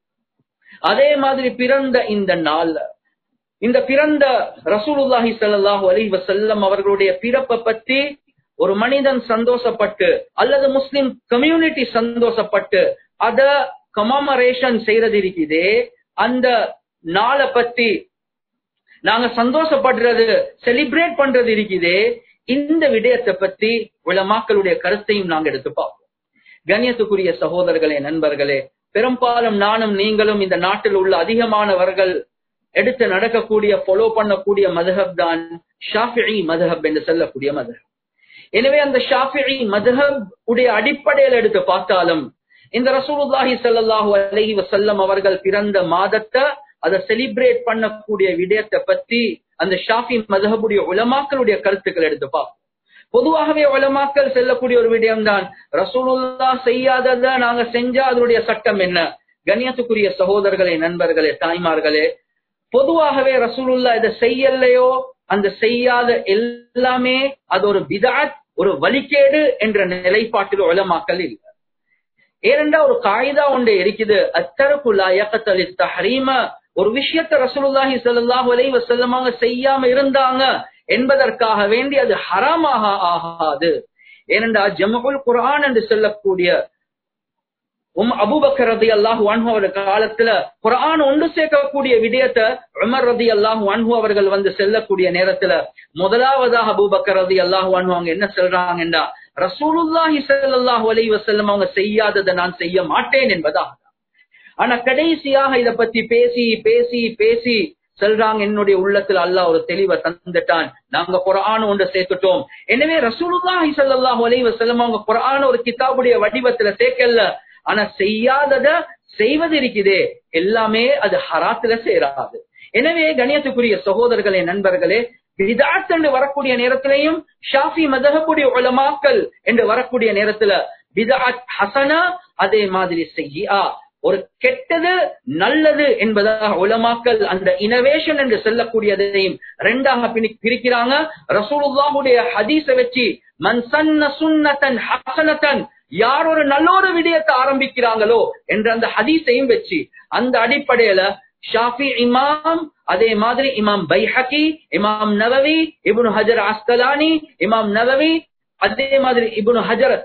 அதே மாதிரி பிறந்த இந்த நாள்ல இந்த பிறந்த ரசூலுல்லாஹி ஸல்லல்லாஹு அலைஹி வஸல்லம் அவர்களுடைய பிறப்பை பத்தி ஒரு மனிதன் சந்தோஷப்பட்டு அல்லது முஸ்லிம் கம்யூனிட்டி சந்தோஷப்பட்டு அத கமாமரேஷன் செய்யறது இருக்குதே அந்த நாளை பத்தி நாங்க சந்தோஷப்படுறது செலிப்ரேட் பண்றது இருக்குதே இந்த விடயத்தை பத்தி உலமாக்களுடைய கருத்தையும் நாங்க எடுத்து பார்ப்போம் கண்ணியத்துக்குரிய சகோதரர்களே நண்பர்களே பெரும்பாலும் நானும் நீங்களும் இந்த நாட்டில் உள்ள அதிகமானவர்கள் எடுத்து நடக்கக்கூடிய ஃபாலோ பண்ணக்கூடிய மதுஹப் தான் ஷாஃபி மதுஹப் என்று சொல்லக்கூடிய மதுஹப் எனவே அந்த ஷாஃபி மதுஹப் உடைய அடிப்படையில் எடுத்து பார்த்தாலும் இந்த ரசூலுல்லாஹி ஸல்லல்லாஹு அலைஹி வஸல்லம் அவர்கள் பிறந்த மாதத்தை அதை செலிப்ரேட் பண்ணக்கூடிய விடயத்தை பத்தி அந்த ஷாஃபி மதுஹபுடைய உலமாக்களுடைய கருத்துக்கள் எடுத்து பார்ப்போம் பொதுவாகவே உலமாக்கள் செல்லக்கூடிய ஒரு விடயம் தான் ரசூலுல்லா செய்யாதத நாங்க செஞ்சா அதனுடைய சட்டம் என்ன கண்ணியத்துக்குரிய சகோதரர்களே நண்பர்களே தாய்மார்களே பொதுவாகவே ரசூலுல்லா இதை செய்யலையோ அந்த செய்யாத எல்லாமே அது ஒரு விதாத் ஒரு வழிகேடு என்ற நிலைப்பாட்டில் உலமாக்கல் இல்லை ஏனென்றா ஒரு காயிதா ஒன்று இருக்குது அத்தரக்குல்லா இயக்கத்தலி தஹரீம ஒரு விஷயத்த ரசூலுல்லாஹி ஸல்லல்லாஹு அலைஹி வஸல்லம் அவங்க செய்யாம இருந்தாங்க என்பதற்காக வேண்டி அது ஹராமாக ஆகாது ஏனென்றா ஜமுல் குர்ஆன் என்று சொல்லக்கூடிய உம் அபூபக்கர் ரதி அல்லாஹு அன்ஹு அவர் காலத்துல குர்ஆன் ஒன்று சேர்க்கக்கூடிய விடயத்தை உமர் ரதி அல்லாஹு அன்ஹு அவர்கள் வந்து செல்லக்கூடிய நேரத்துல முதலாவதாக அபூபக்கர் ரதி அல்லாஹு அன்ஹு அவங்க என்ன சொல்றாங்கன்னா ரசூலுல்லாஹி ஸல்லல்லாஹு அலைஹி வஸல்லம் அவங்க செய்யாததை நான் செய்ய மாட்டேன் என்பதாக ஆனா கடைசியாக இத பத்தி பேசி பேசி பேசி சொல்றாங்க என்னுடைய உள்ளத்துல அல்லாஹ் ஒரு தெளிவை தந்துட்டான் நாங்க குரான் ஒன்று சேர்த்துட்டோம் எனவே ரசூலுல்லாஹி ஸல்லல்லாஹு அலைஹி வஸல்லம் அவங்க குரான் ஒரு கிதாபுடைய வடிவத்துல சேர்க்கல ஆனா செய்யாதத செய்வது இருக்குதே எல்லாமே அது ஹராத்துல சேராது எனவே கணியத்துக்குரிய சகோதரர்களே நண்பர்களே விதாத் என்று வரக்கூடிய நேரத்திலையும் ஷாஃபி மதகக்கூடிய உலமாக்கல் என்று வரக்கூடிய நேரத்துல விதாத் ஹசனா அதே மாதிரி செய்யா ஒரு கெட்டது நல்லது என்பதாக உலமாக்கல் அந்த இனோவேஷன் என்று சொல்லக்கூடியதையும் ரெண்டாக பிரிக்கிறாங்க ரசூலுல்லாஹுடைய ஹதீஸ வச்சு மன் சன்ன சுன்னத்தன் ஹசனத்தன் யார் ஒரு நல்ல ஒரு விடயத்தை ஆரம்பிக்கிறாங்களோ என்ற அந்த ஹதீஸையும் வச்சு அந்த அடிப்படையில ஷாஃபி இமாம் அதே மாதிரி இமாம் பைஹகி இமாம் நவவி இப்னு ஹஜர் அஸ்கலானி இமாம் நவவி அதே மாதிரி இப்னு ஹஜர்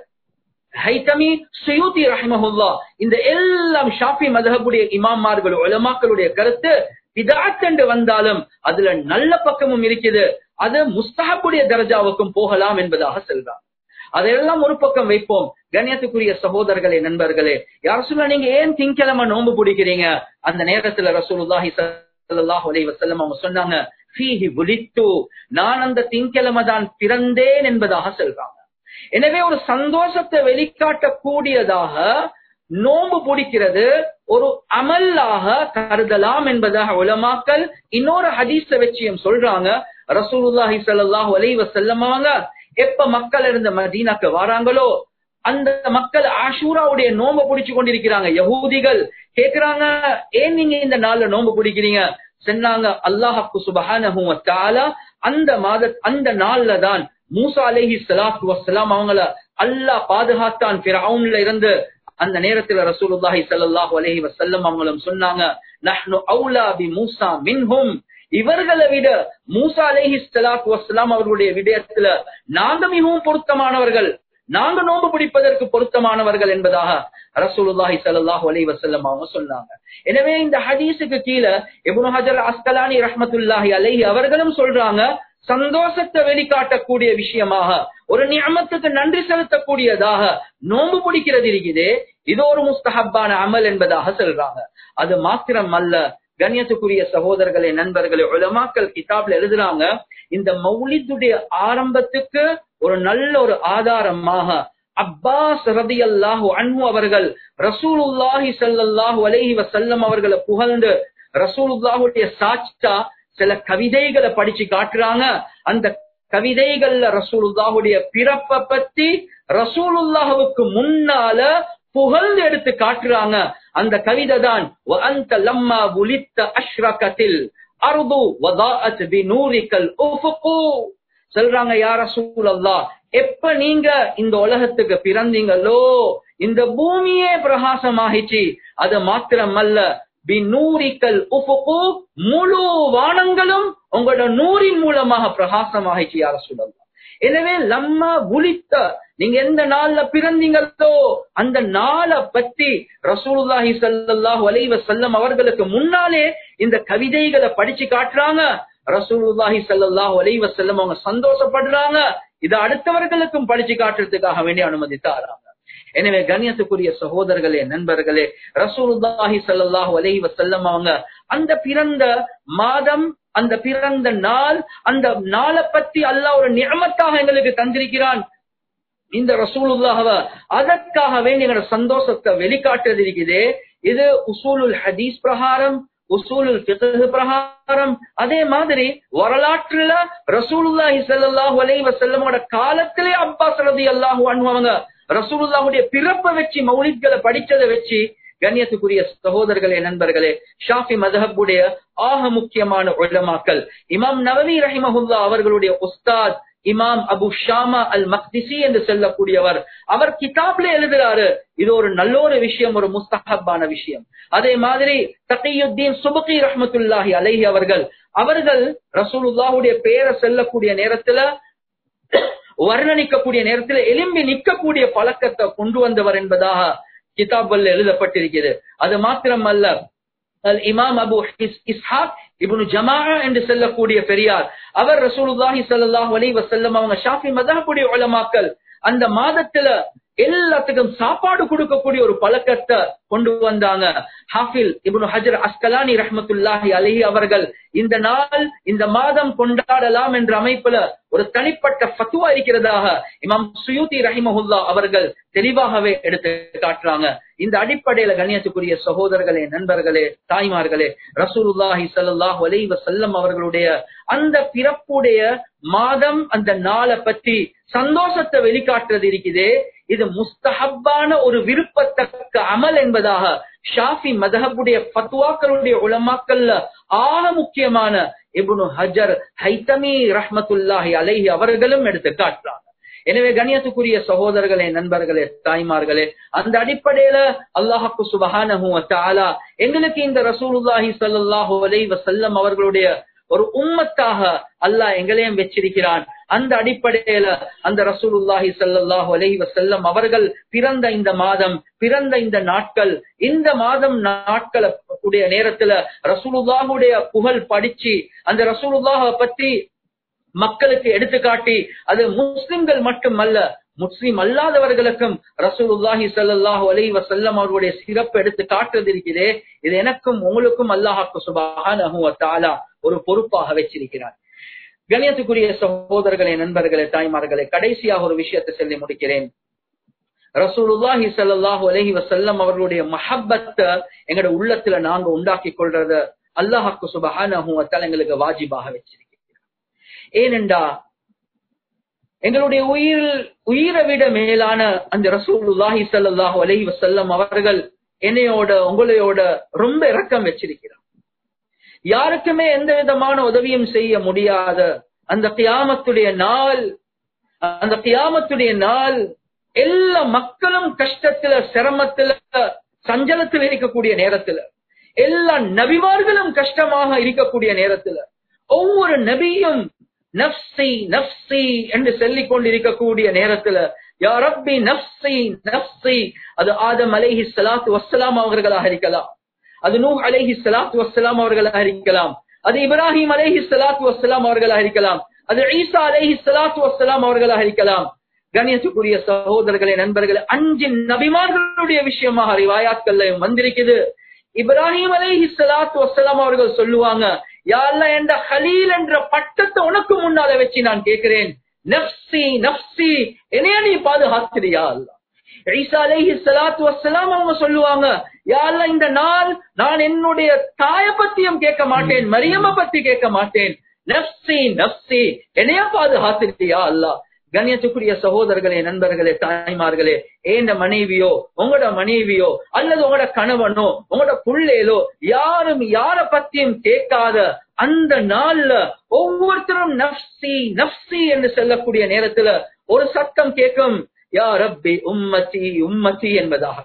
ஹைத்தமி சுயூதி ரஹிமஹுல்லா இந்த எல்லாம் ஷாஃபி மதஹபுடைய இமாமார்கள் உலமாக்களுடைய கருத்து பிதாத் என்று வந்தாலும் அதுல நல்ல பக்கமும் இருக்குது அது முஸ்தஹபுடைய தரஜாவுக்கும் போகலாம் என்பதாக சொல்றாங்க அதையெல்லாம் ஒரு பக்கம் வைப்போம் கண்ணியத்துக்குரிய சகோதரர்களே நண்பர்களே யார் சொல்ல நீங்க ஏன் திங்கிழமை நோன்பு பிடிக்கிறீங்க அந்த நேரத்துல ரசூலுல்லாஹி ஸல்லல்லாஹு அலைஹி வஸல்லம் அவங்க சொன்னாங்க ஃபீஹி புலித்து நான் அந்த திங்கிழமை தான் பிறந்தேன் என்பதாக சொல்றாங்க எனவே ஒரு சந்தோஷத்தை வெளிக்காட்டக்கூடியதாக நோன்பு பிடிக்கிறது ஒரு அமல்லாக கருதலாம் என்பதாக உலமாக்கல் இன்னொரு ஹதீஸ வச்சியும் சொல்றாங்க ரசூலுல்லாஹி ஸல்லல்லாஹு அலைஹி வஸல்லம் அவங்க எப்ப மக்கள் இருந்த மதீனாக்கு வராங்களோ அந்த மக்கள் ஆஷூராவுடைய நோன்பு பிடிச்சு கொண்டிருக்கிறாங்க யகூதிகள் கேக்குறாங்க ஏன் நீங்க இந்த நாள்ல நோன்பு பிடிக்கிறீங்க சொன்னாங்க அல்லாஹு சுபஹானஹு வ தஆலா அந்த மாத அந்த நாள்ல தான் மூசா அலைஹி ஸலாத்து வஸ்ஸலாம் அவங்கள அல்லாஹ் பாதுகாத்தான் ஃபிரௌன்ல இருந்து அந்த நேரத்துல ரசூலுல்லாஹி ஸல்லல்லாஹு அலைஹி வஸல்லம் அவங்களும் சொன்னாங்க நஹ்னு அவுலா பி மூசா மின்ஹும் இவர்களை விட மூசா அலைஹி ஸலாத்து வஸ்ஸலாம் அவர்களுடைய விடயத்துல நாங்க மிகவும் பொருத்தமானவர்கள் நாங்க நோன்பு பிடிப்பதற்கு பொருத்தமானவர்கள் என்பதாக ரசூலுல்லாஹி ஸல்லல்லாஹு அலைஹி வஸல்லம் அவங்க சொன்னாங்க எனவே இந்த ஹதீஸுக்கு கீழே இப்னு ஹஜர் அஸ்கலானி ரஹ்மத்துல்லாஹி அலைஹி அவர்களும் சொல்றாங்க சந்தோஷத்தை வெளிக்காட்டக்கூடிய விஷயமாக ஒரு நியமத்துக்கு நன்றி செலுத்தக்கூடியதாக நோன்பு பிடிக்கிறது இருக்குதே இது ஒரு முஸ்தஹப்பான அமல் என்பதாக சொல்றாங்க அது மாத்திரம் அல்ல கண்ணியத்துக்குரிய சகோதரர்களே நண்பர்களே உலமாக்கல் கிதாப்ல எழுதுறாங்க இந்த மௌலிதுடைய ஆரம்பத்துக்கு ஒரு நல்ல ஒரு ஆதாரமாக அப்பாஸ் ரதி அல்லாஹு அன்ஹு அவர்கள் ரசூலுல்லாஹி ஸல்லல்லாஹு அலைஹி வஸல்லம் அவர்களை புகழ்ந்து ரசூலுல்லாஹுடைய சாட்சா சில கவிதைகளை படிச்சு காட்டுறாங்க அந்த கவிதைகள்ல ரசூலுல்லாஹுடைய பிறப்பை பத்தி ரசூலுல்லாஹுக்கு முன்னால புகழ்ந்து எடுத்து காட்டுறாங்க அந்த கவிதை தான் وَأَنْتَ لَمَّا وُلِدْتَ أَشْرَكَتِ الْأَرْضُ وَضَاءَتْ بِنُورِكَ الْأُفُقُ சொல்றாங்க யா ரசூலல்லாஹ் எப்ப நீங்க இந்த உலகத்துக்கு பிறந்தீங்களோ இந்த பூமியே பிரகாசமாகிச்சு அது மாத்திரமல்ல பிநூரிக்கல் உஃபுகு முழு வானங்களும் உங்களோட நூறின் மூலமாக பிரகாசமாகிச்சு யார சொல்லலாம் எனவே லம்மா புலித்த நீங்க எந்த நாள்ல பிறந்தீங்களோ அந்த நாளை பத்தி ரசூலுல்லாஹி ஸல்லல்லாஹு அலைஹி வஸல்லம் அவர்களுக்கு முன்னாலே இந்த கவிதைகளை படிச்சு காட்டுறாங்க ரசூலுல்லாஹி ஸல்லல்லாஹு அலைஹி வஸல்லம் அவங்க சந்தோஷப்படுறாங்க இதை அடுத்தவர்களுக்கும் படிச்சு காட்டுறதுக்காக வேண்டி அனுமதித்தாராங்க எனவே கண்ணியத்துக்குரிய சகோதரர்களே நண்பர்களே ரசூலுல்லாஹி ஸல்லல்லாஹு அலைஹி வஸல்லம் அவங்க அந்த பிறந்த மாதம் அந்த பிறந்த நாள் அந்த நாளை பத்தி அல்லாஹ் ஒரு நியமத்தாக எங்களுக்கு தந்திருக்கிறான் இந்த ரசூலுல்லாஹவ அதற்காக வேண்டி எங்களோட சந்தோஷத்தை வெளிக்காட்டுறது இருக்குதே இது உசூலுல் ஹதீஸ் பிரகாரம் உசூலுல் ஃபிக்ஹ் பிரகாரம் அதே மாதிரி வரலாற்றுல ரசூலுல்லாஹி ஸல்லல்லாஹு அலைஹி வஸல்லமோட காலத்திலே அப்பாஸ் ரலியல்லாஹு அன்ஹு அவங்க ரசூலுல்லாஹுடைய பிறப்பை வச்சு மௌலித்களை படிச்சதை வச்சு கண்ணியத்துக்குரிய சகோதரர்களே நண்பர்களே ஷாஃபி மதஹபுடைய ஆக முக்கியமான உலமாக்கல் இமாம் நவவி ரஹிமஹுல்லா அவர்களுடைய உஸ்தாத் இமாம் அபு ஷாமா அல் மக்திசி என்று சொல்லக்கூடியவர் அவர் கிதாப்ல எழுதுறாரு இது ஒரு நல்ல ஒரு விஷயம் ஒரு முஸ்தஹப்பான விஷயம் அதே மாதிரி தகையுத்தீன் சுபகி ரஹமத்துல்லாஹி அலைஹி அவர்கள் அவர்கள் ரசூலுல்லாஹுடைய பேரை செல்லக்கூடிய நேரத்துல வர்ணனிக்கக்கூடிய நேரத்தில் எலும்பி நிற்கக்கூடிய பழக்கத்தை கொண்டு வந்தவர் என்பதாக கிதாபல்ல எழுதப்பட்டிருக்கிறது அது மாத்திரம் அல்ல அல் இமாம் அபு இஸ்ஹாக் இப்னு ஜமா என்று சொல்லக்கூடிய பெரியார் அவர் ரசூலுல்லாஹி ஸல்லல்லாஹு அலைஹி வஸல்லம் அவங்க ஷாஃபி மதஹபுடைய உலமாக்கள் அந்த மாதத்துல எல்லாத்துக்கும் சாப்பாடு கொடுக்கக்கூடிய ஒரு பழக்கத்தை கொண்டு வந்தாங்க ஹாஃபில் இப்னு ஹஜர் அஸ்கலானி ரஹமத்துல்லாஹி அலஹி அவர்கள் இந்த நாள் இந்த மாதம் கொண்டாடலாம் என்ற அமைப்புல ஒரு தனிப்பட்ட ஃபத்துவா இருக்கிறதாக இமாம் சுயூதி ரஹிமஹுல்லா அவர்கள் தெளிவாகவே எடுத்து காட்டுறாங்க இந்த அடிப்படையில கண்ணியத்துக்குரிய சகோதரர்களே நண்பர்களே தாய்மார்களே ரசூலுல்லாஹி ஸல்லல்லாஹு அலைஹி வஸல்லம் அவர்களுடைய அந்த பிறப்புடைய மாதம் அந்த நாளை பற்றி சந்தோஷத்தை வெளிக்காட்டுறது இருக்குதே இது முஸ்தஹப்பான ஒரு விருப்பத்தக்க அமல் என்பதாக ஷாஃபி மதஹபுடைய பத்வாக்களுடைய உலமாக்கல்ல ஆக முக்கியமான இப்னு ஹஜர் ஹைத்தமி ரஹ்மத்துல்லாஹி அலைஹி அவர்களும் எடுத்து காட்டுறாங்க எனவே கண்ணியத்துக்குரிய சகோதரர்களே நண்பர்களே தாய்மார்களே அந்த அடிப்படையில அல்லாஹாக்கு சுபஹானஹு வதஆலா எங்களுக்கு இந்த ரசூலுல்லாஹி ஸல்லல்லாஹு அலைஹி வஸல்லம் அவர்களுடைய ஒரு உம்மத்தாக அல்லாஹ் எங்களையும் வச்சிருக்கிறான் அந்த அடிப்படையில அந்த ரசூலுல்லாஹி ஸல்லல்லாஹு அலைஹி வஸல்லம் அவர்கள் பிறந்த இந்த மாதம் பிறந்த இந்த நாட்கள் இந்த மாதம் நாட்கள உடைய நேரத்துல ரசூலுல்லாஹுடைய புகழ் படிச்சு அந்த ரசூலுல்லாஹ பத்தி மக்களுக்கு எடுத்துக்காட்டி அது முஸ்லிம்கள் மட்டுமல்ல முஸ்லிம் அல்லாதவர்களுக்கும் ரசூலுல்லாஹி ஸல்லல்லாஹு அலைஹி வஸல்லம் அவர்களுடைய சிறப்பு எடுத்து காட்டுறது இருக்கிறே இது எனக்கும் உங்களுக்கும் அல்லாஹ்க்கு சுப்ஹானஹு வ தஆலா ஒரு பொறுப்பாக வச்சிருக்கிறார் கண்ணியத்துக்குரிய சகோதரர்களே நண்பர்களே தாய்மார்களே கடைசியாக ஒரு விஷயத்தை சொல்லி முடிக்கிறேன் ரசூலுல்லாஹி ஸல்லல்லாஹு அலைஹி வஸல்லம் அவர்களுடைய மஹப்பத்தை எங்களோட உள்ளத்துல நாங்க உண்டாக்கி கொள்றத அல்லாஹ்க்கு சுப்ஹானஹு வ தஆலா எங்களுக்கு வாஜிபாக வச்சிருக்கிறார் ஏனென்றா எங்களுடைய உயிர் உயிரை விட மேலான அந்த ரசூலுல்லாஹி ஸல்லல்லாஹு அலைஹி வஸல்லம் அவர்கள் என்னையோட உங்களையோட ரொம்ப இரக்கம் வச்சிருக்கிறார் யாருக்குமே எந்த விதமான உதவியும் செய்ய முடியாத அந்த கியாமத்துடைய நாள் அந்த கியாமத்துடைய நாள் எல்லா மக்களும் கஷ்டத்துல சிரமத்துல சஞ்சலத்தில் இருக்கக்கூடிய நேரத்துல எல்லா நபிமார்களும் கஷ்டமாக இருக்கக்கூடிய நேரத்துல ஒவ்வொரு நபியும் நப்சி நப்சி என்று சொல்லிக் கொண்டிருக்கக்கூடிய நேரத்துல யா ரப்பி நப்சி நப்சி அது ஆதம் அலைஹி ஸலாத்து வஸ்ஸலாம் அவர்களாக இருக்கலாம் அது நூ அலைஹி ஸலாத்து வஸ்ஸலாம் அவர்களாக இருக்கலாம் அது இப்ராஹிம் அலைஹி ஸலாத்து வஸ்ஸலாம் அவர்களாக இருக்கலாம் அது ஈசா அலைஹி ஸலாத்து வஸ்ஸலாம் அவர்களாக இருக்கலாம் கணியத்துக்குரிய சகோதரர்களே நண்பர்களே அஞ்சு நபிமார்களுடைய விஷயமாக ரிவாயாத்கள்ல வந்திருக்குது இப்ராஹிம் அலைஹி ஸலாத்து வஸ்ஸலாம் அவர்கள் சொல்லுவாங்க யா அல்லாஹ் என்ற ஹலீல் என்ற பட்டத்தை உனக்கு முன்னால வச்சு நான் கேட்கிறேன் நப்சி நப்சி என்னைய நீ பாதுகாத்திரியா அல்லாஹ் ஈசா அலைஹி ஸலாத்து வஸ்ஸலாம் அவங்க சொல்லுவாங்க யா அல்லாஹ் இந்த நாள் நான் என்னுடைய தாய பத்தியும் கேட்க மாட்டேன் மரியம பத்தி கேட்க மாட்டேன் நப்சி நப்சி என்னைய பாதுகாத்திருக்கியா அல்லாஹ் கண்ணியத்துக்குரிய சகோதரர்களே நண்பர்களே தாய்மார்களே ஏண்ட மனைவியோ உங்களோட மனைவியோ அல்லது உங்களோட கணவனோ உங்களோட புள்ளேலோ யாரும் யார பத்தியும் கேட்காத அந்த நாள்ல ஒவ்வொருத்தரும் நப்சி நப்சி என்று சொல்லக்கூடிய நேரத்துல ஒரு சத்தம் கேட்கும் யா ரப்பி உம்மத்தி உம்மத்தி என்பதாக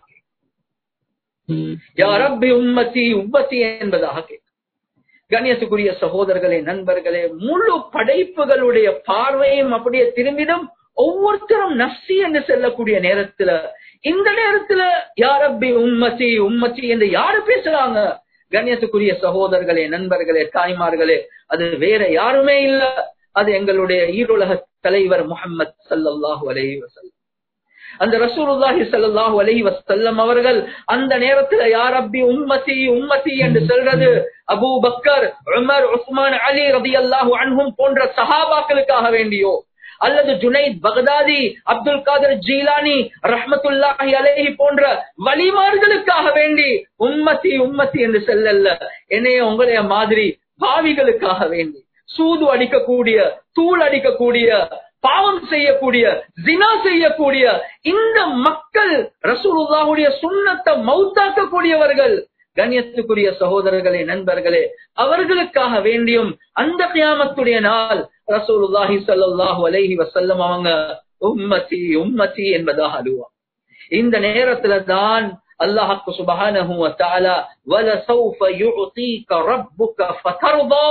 யா ரப்பி உம்மத்தி உம்மத்தி என்பதாக கேட்கும் கண்ணியத்துக்குரிய சகோதரர்களே நண்பர்களே முழு படைப்புகளுடைய பார்வையும் அப்படியே திரும்பிடும் ஒவ்வொருத்தரும் நப்சி என்று செல்லக்கூடிய நேரத்துல இந்த நேரத்துல யாரப்பி உம்மச்சி உம்மச்சி என்று யாரு பேசுறாங்க கண்ணியத்துக்குரிய சகோதரர்களே நண்பர்களே தாய்மார்களே அது வேற யாருமே இல்ல அது எங்களுடைய ஈருலக தலைவர் முகமது சல்லாஹூ அலைஹி வசல்லம் அந்த ரசூலுல்லாஹி ஸல்லல்லாஹு அலைஹி வஸல்லம் அவர்கள் அந்த நேரத்துல யா ரப்பி உம்மதி உம்மதி என்று சொல்றது Abu Bakr Umar Uthman Ali ரலியல்லாஹு அன்ஹும் போன்ற சஹாபாக்களுக்காக வேண்டியோ அல்லது ஜுனைத் பகதாதி அப்துல் காதர் ஜீலானி ரஹ்மத்துல்லாஹி அலைஹி போன்ற வலிமார்களுக்காக வேண்டி உம்மத்தி உம்மத்தி என்று செல்லல்ல என்னைய உங்களைய மாதிரி பாவிகளுக்காக வேண்டி சூது அடிக்கக்கூடிய தூள் அடிக்கக்கூடிய பாவம் செய்யக்கூடிய ஜினா செய்யக்கூடிய இந்த மக்கள் ரசூலுல்லாஹுடைய சுண்ணத்தை மௌத்தாக்கக்கூடியவர்கள் கண்ணியத்துக்குரிய சகோதரர்களே நண்பர்களே அவர்களுக்காக வேண்டியும் அந்த கியாமத்துடைய நாள் ரசூலுல்லாஹி ஸல்லல்லாஹு அலைஹி வஸல்லம் அவங்க உம்மத்தி உம்மத்தி என்பதாக அழுவா இந்த நேரத்துல தான் அல்லாஹ்க்கு சுப்ஹானஹு வ தஆலா வல சௌஃப யு'தீக ரப்புக ஃபதர்தா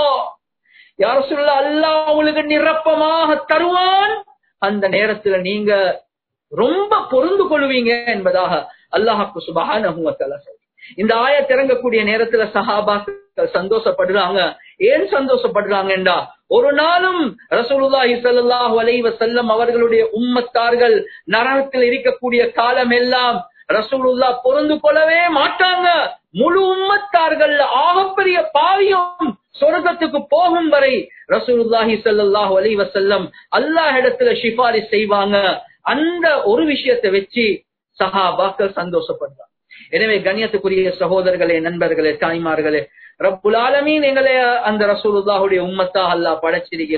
யார சொல்ல அல்லாஹ் உங்களுக்கு நிரப்பமாக தருவான் அந்த நேரத்துல நீங்க ரொம்ப பொருந்து கொள்வீங்க என்பதாக அல்லாஹாக்கு சுபஹானஹு வ தஆலா இந்த ஆயத் இறங்கக்கூடிய நேரத்துல சஹாபாக்கள் சந்தோஷப்படுறாங்க ஏன் சந்தோஷப்படுறாங்கன்றா ஒரு நாளும் ரசூலுல்லாஹி ஸல்லல்லாஹு அலைஹி வஸல்லம் அவர்களுடைய உம்மத்தார்கள் நரகத்தில் இருக்கக்கூடிய காலம் எல்லாம் ரசூலுல்லா பொருந்து கொள்ளவே மாட்டாங்க முழு உம்மத்தார்கள் ஆகப்பெரிய பாவியும் சொர்க்கத்துக்கு போகும் வரை ரசூலுல்லாஹி ஸல்லல்லாஹு அலைஹி வஸல்லம் அல்லாஹ் இடத்துல சிபாரிஸ் செய்வாங்க அந்த ஒரு விஷயத்தை வச்சு சஹாபாக்கள் சந்தோஷப்படுறாங்க எனவே கண்ணியத்துக்குரிய சகோதரர்களே நண்பர்களே தாய்மார்களே ரப்புல் ஆலமீன் எங்களை அந்த ரசூலுல்லாஹுடைய உம்மத்தா அல்லாஹ் படைச்சிருக்கிறான்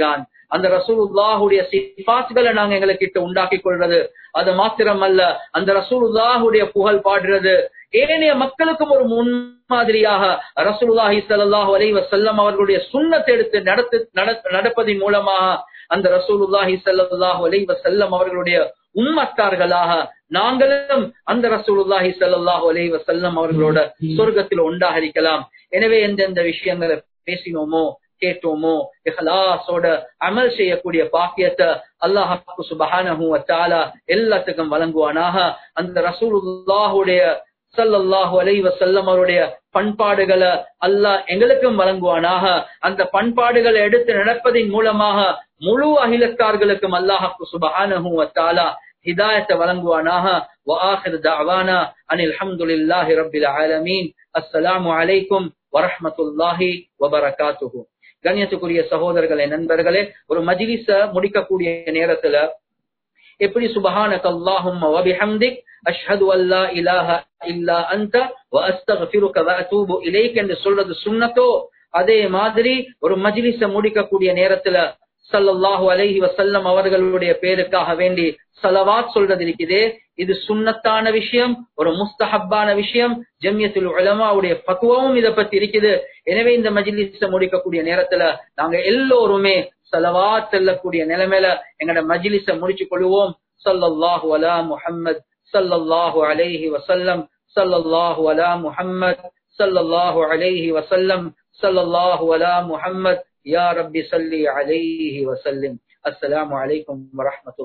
அந்த ரசூலுல்லாஹுடைய சிபாத்துகளை நாங்க எங்களுக்கிட்ட உண்டாக்கி கொள்றது அது மாத்திரமல்ல அந்த ரசூலுல்லாஹுடைய புகழ் பாடுறது ஏனைய மக்களுக்கும் ஒரு முன்மாதிரியாக ரசூலுல்லாஹி ஸல்லல்லாஹு அலைஹி வஸல்லம் அவர்களுடைய சுன்னத்தை எடுத்து நடத்து நட- நடப்பதின் மூலமாக அந்த ரசூலுல்லாஹி ஸல்லல்லாஹு அலைஹி வஸல்லம் அவர்களுடைய உம்மத்தார்களாக நாங்களும் அந்த ரசூலுல்லாஹி ஸல்லல்லாஹு அலைஹி வஸல்லம் அவர்களோட சொர்க்கத்தில் உண்டாக இருக்கலாம் எனவே எந்தெந்த விஷயங்களை பேசினோமோ கேட்டோமோ இஹ்லாஸோட அமல் செய்யக்கூடிய பாக்கியத்தை அல்லாஹ் சுபஹானஹு வ தஆலா எல்லாத்துக்கும் வழங்குவானாக அந்த ரசூலுல்லாஹுடைய ஸல்லல்லாஹு அலைஹி வஸல்லம் அவருடைய பண்பாடுகளை அல்லாஹ் எங்களுக்கும் வழங்குவானாக அந்த பண்பாடுகளை எடுத்து நடப்பதின் மூலமாக முழு அகிலத்தார்களுக்கும் அல்லாஹ் சுபஹானஹு வ தஆலா ஹிதாயத்தை வழங்குவானாக وآخر دعوانا أن الحمد لله رب العالمين السلام عليكم ورحمة الله وبركاته கண்ணியத்துக்குரிய சகோதரர்களே நண்பர்களே ஒரு மஜ்லிஸ முடிக்கக்கூடிய நேரத்துல எப்படி சுபஹானக அல்லாஹும்ம வ பிஹம்திக் அஷ்ஹது அல்லா இலாஹ இல்லா அன்த வ அஸ்தக்ஃபிருக வ அத்தூபு இலைக் என்று சொல்றது சுன்னத்தோ அதே மாதிரி ஒரு மஜ்லிஸ முடிக்கக்கூடிய நேரத்துல ஸல்லல்லாஹு அலைஹி வஸல்லம் அவர்களுடைய பேருக்காக வேண்டி ஸலவாத் சொல்றது இருக்குதே இது சுன்னத்தான விஷயம் ஒரு முஸ்தஹப்பான விஷயம் ஜம்யத்துல் உலமாவுடைய பக்குவமும் இத பத்தி இருக்குது எனவே இந்த மஜ்லிஸ முடிக்கக்கூடிய நேரத்துல நாங்க எல்லோருமே ஸலவாத் செல்லக்கூடிய நிலைமையில எங்கட மஜ்லிஸ முடிச்சு கொள்வோம் ஸல்லல்லாஹு அலா முஹம்மத் ஸல்லல்லாஹு அலைஹி வஸல்லம் ஸல்லல்லாஹு அலா முஹம்மத் ஸல்லல்லாஹு அலைஹி வஸல்லம் ஸல்லல்லாஹு அலா முஹம்மத் யா ரப்பி ஸல்லி அலைஹி வஸல்லிம் அஸ்ஸலாமு அலைக்கும் வரஹ்மத்துல்லாஹி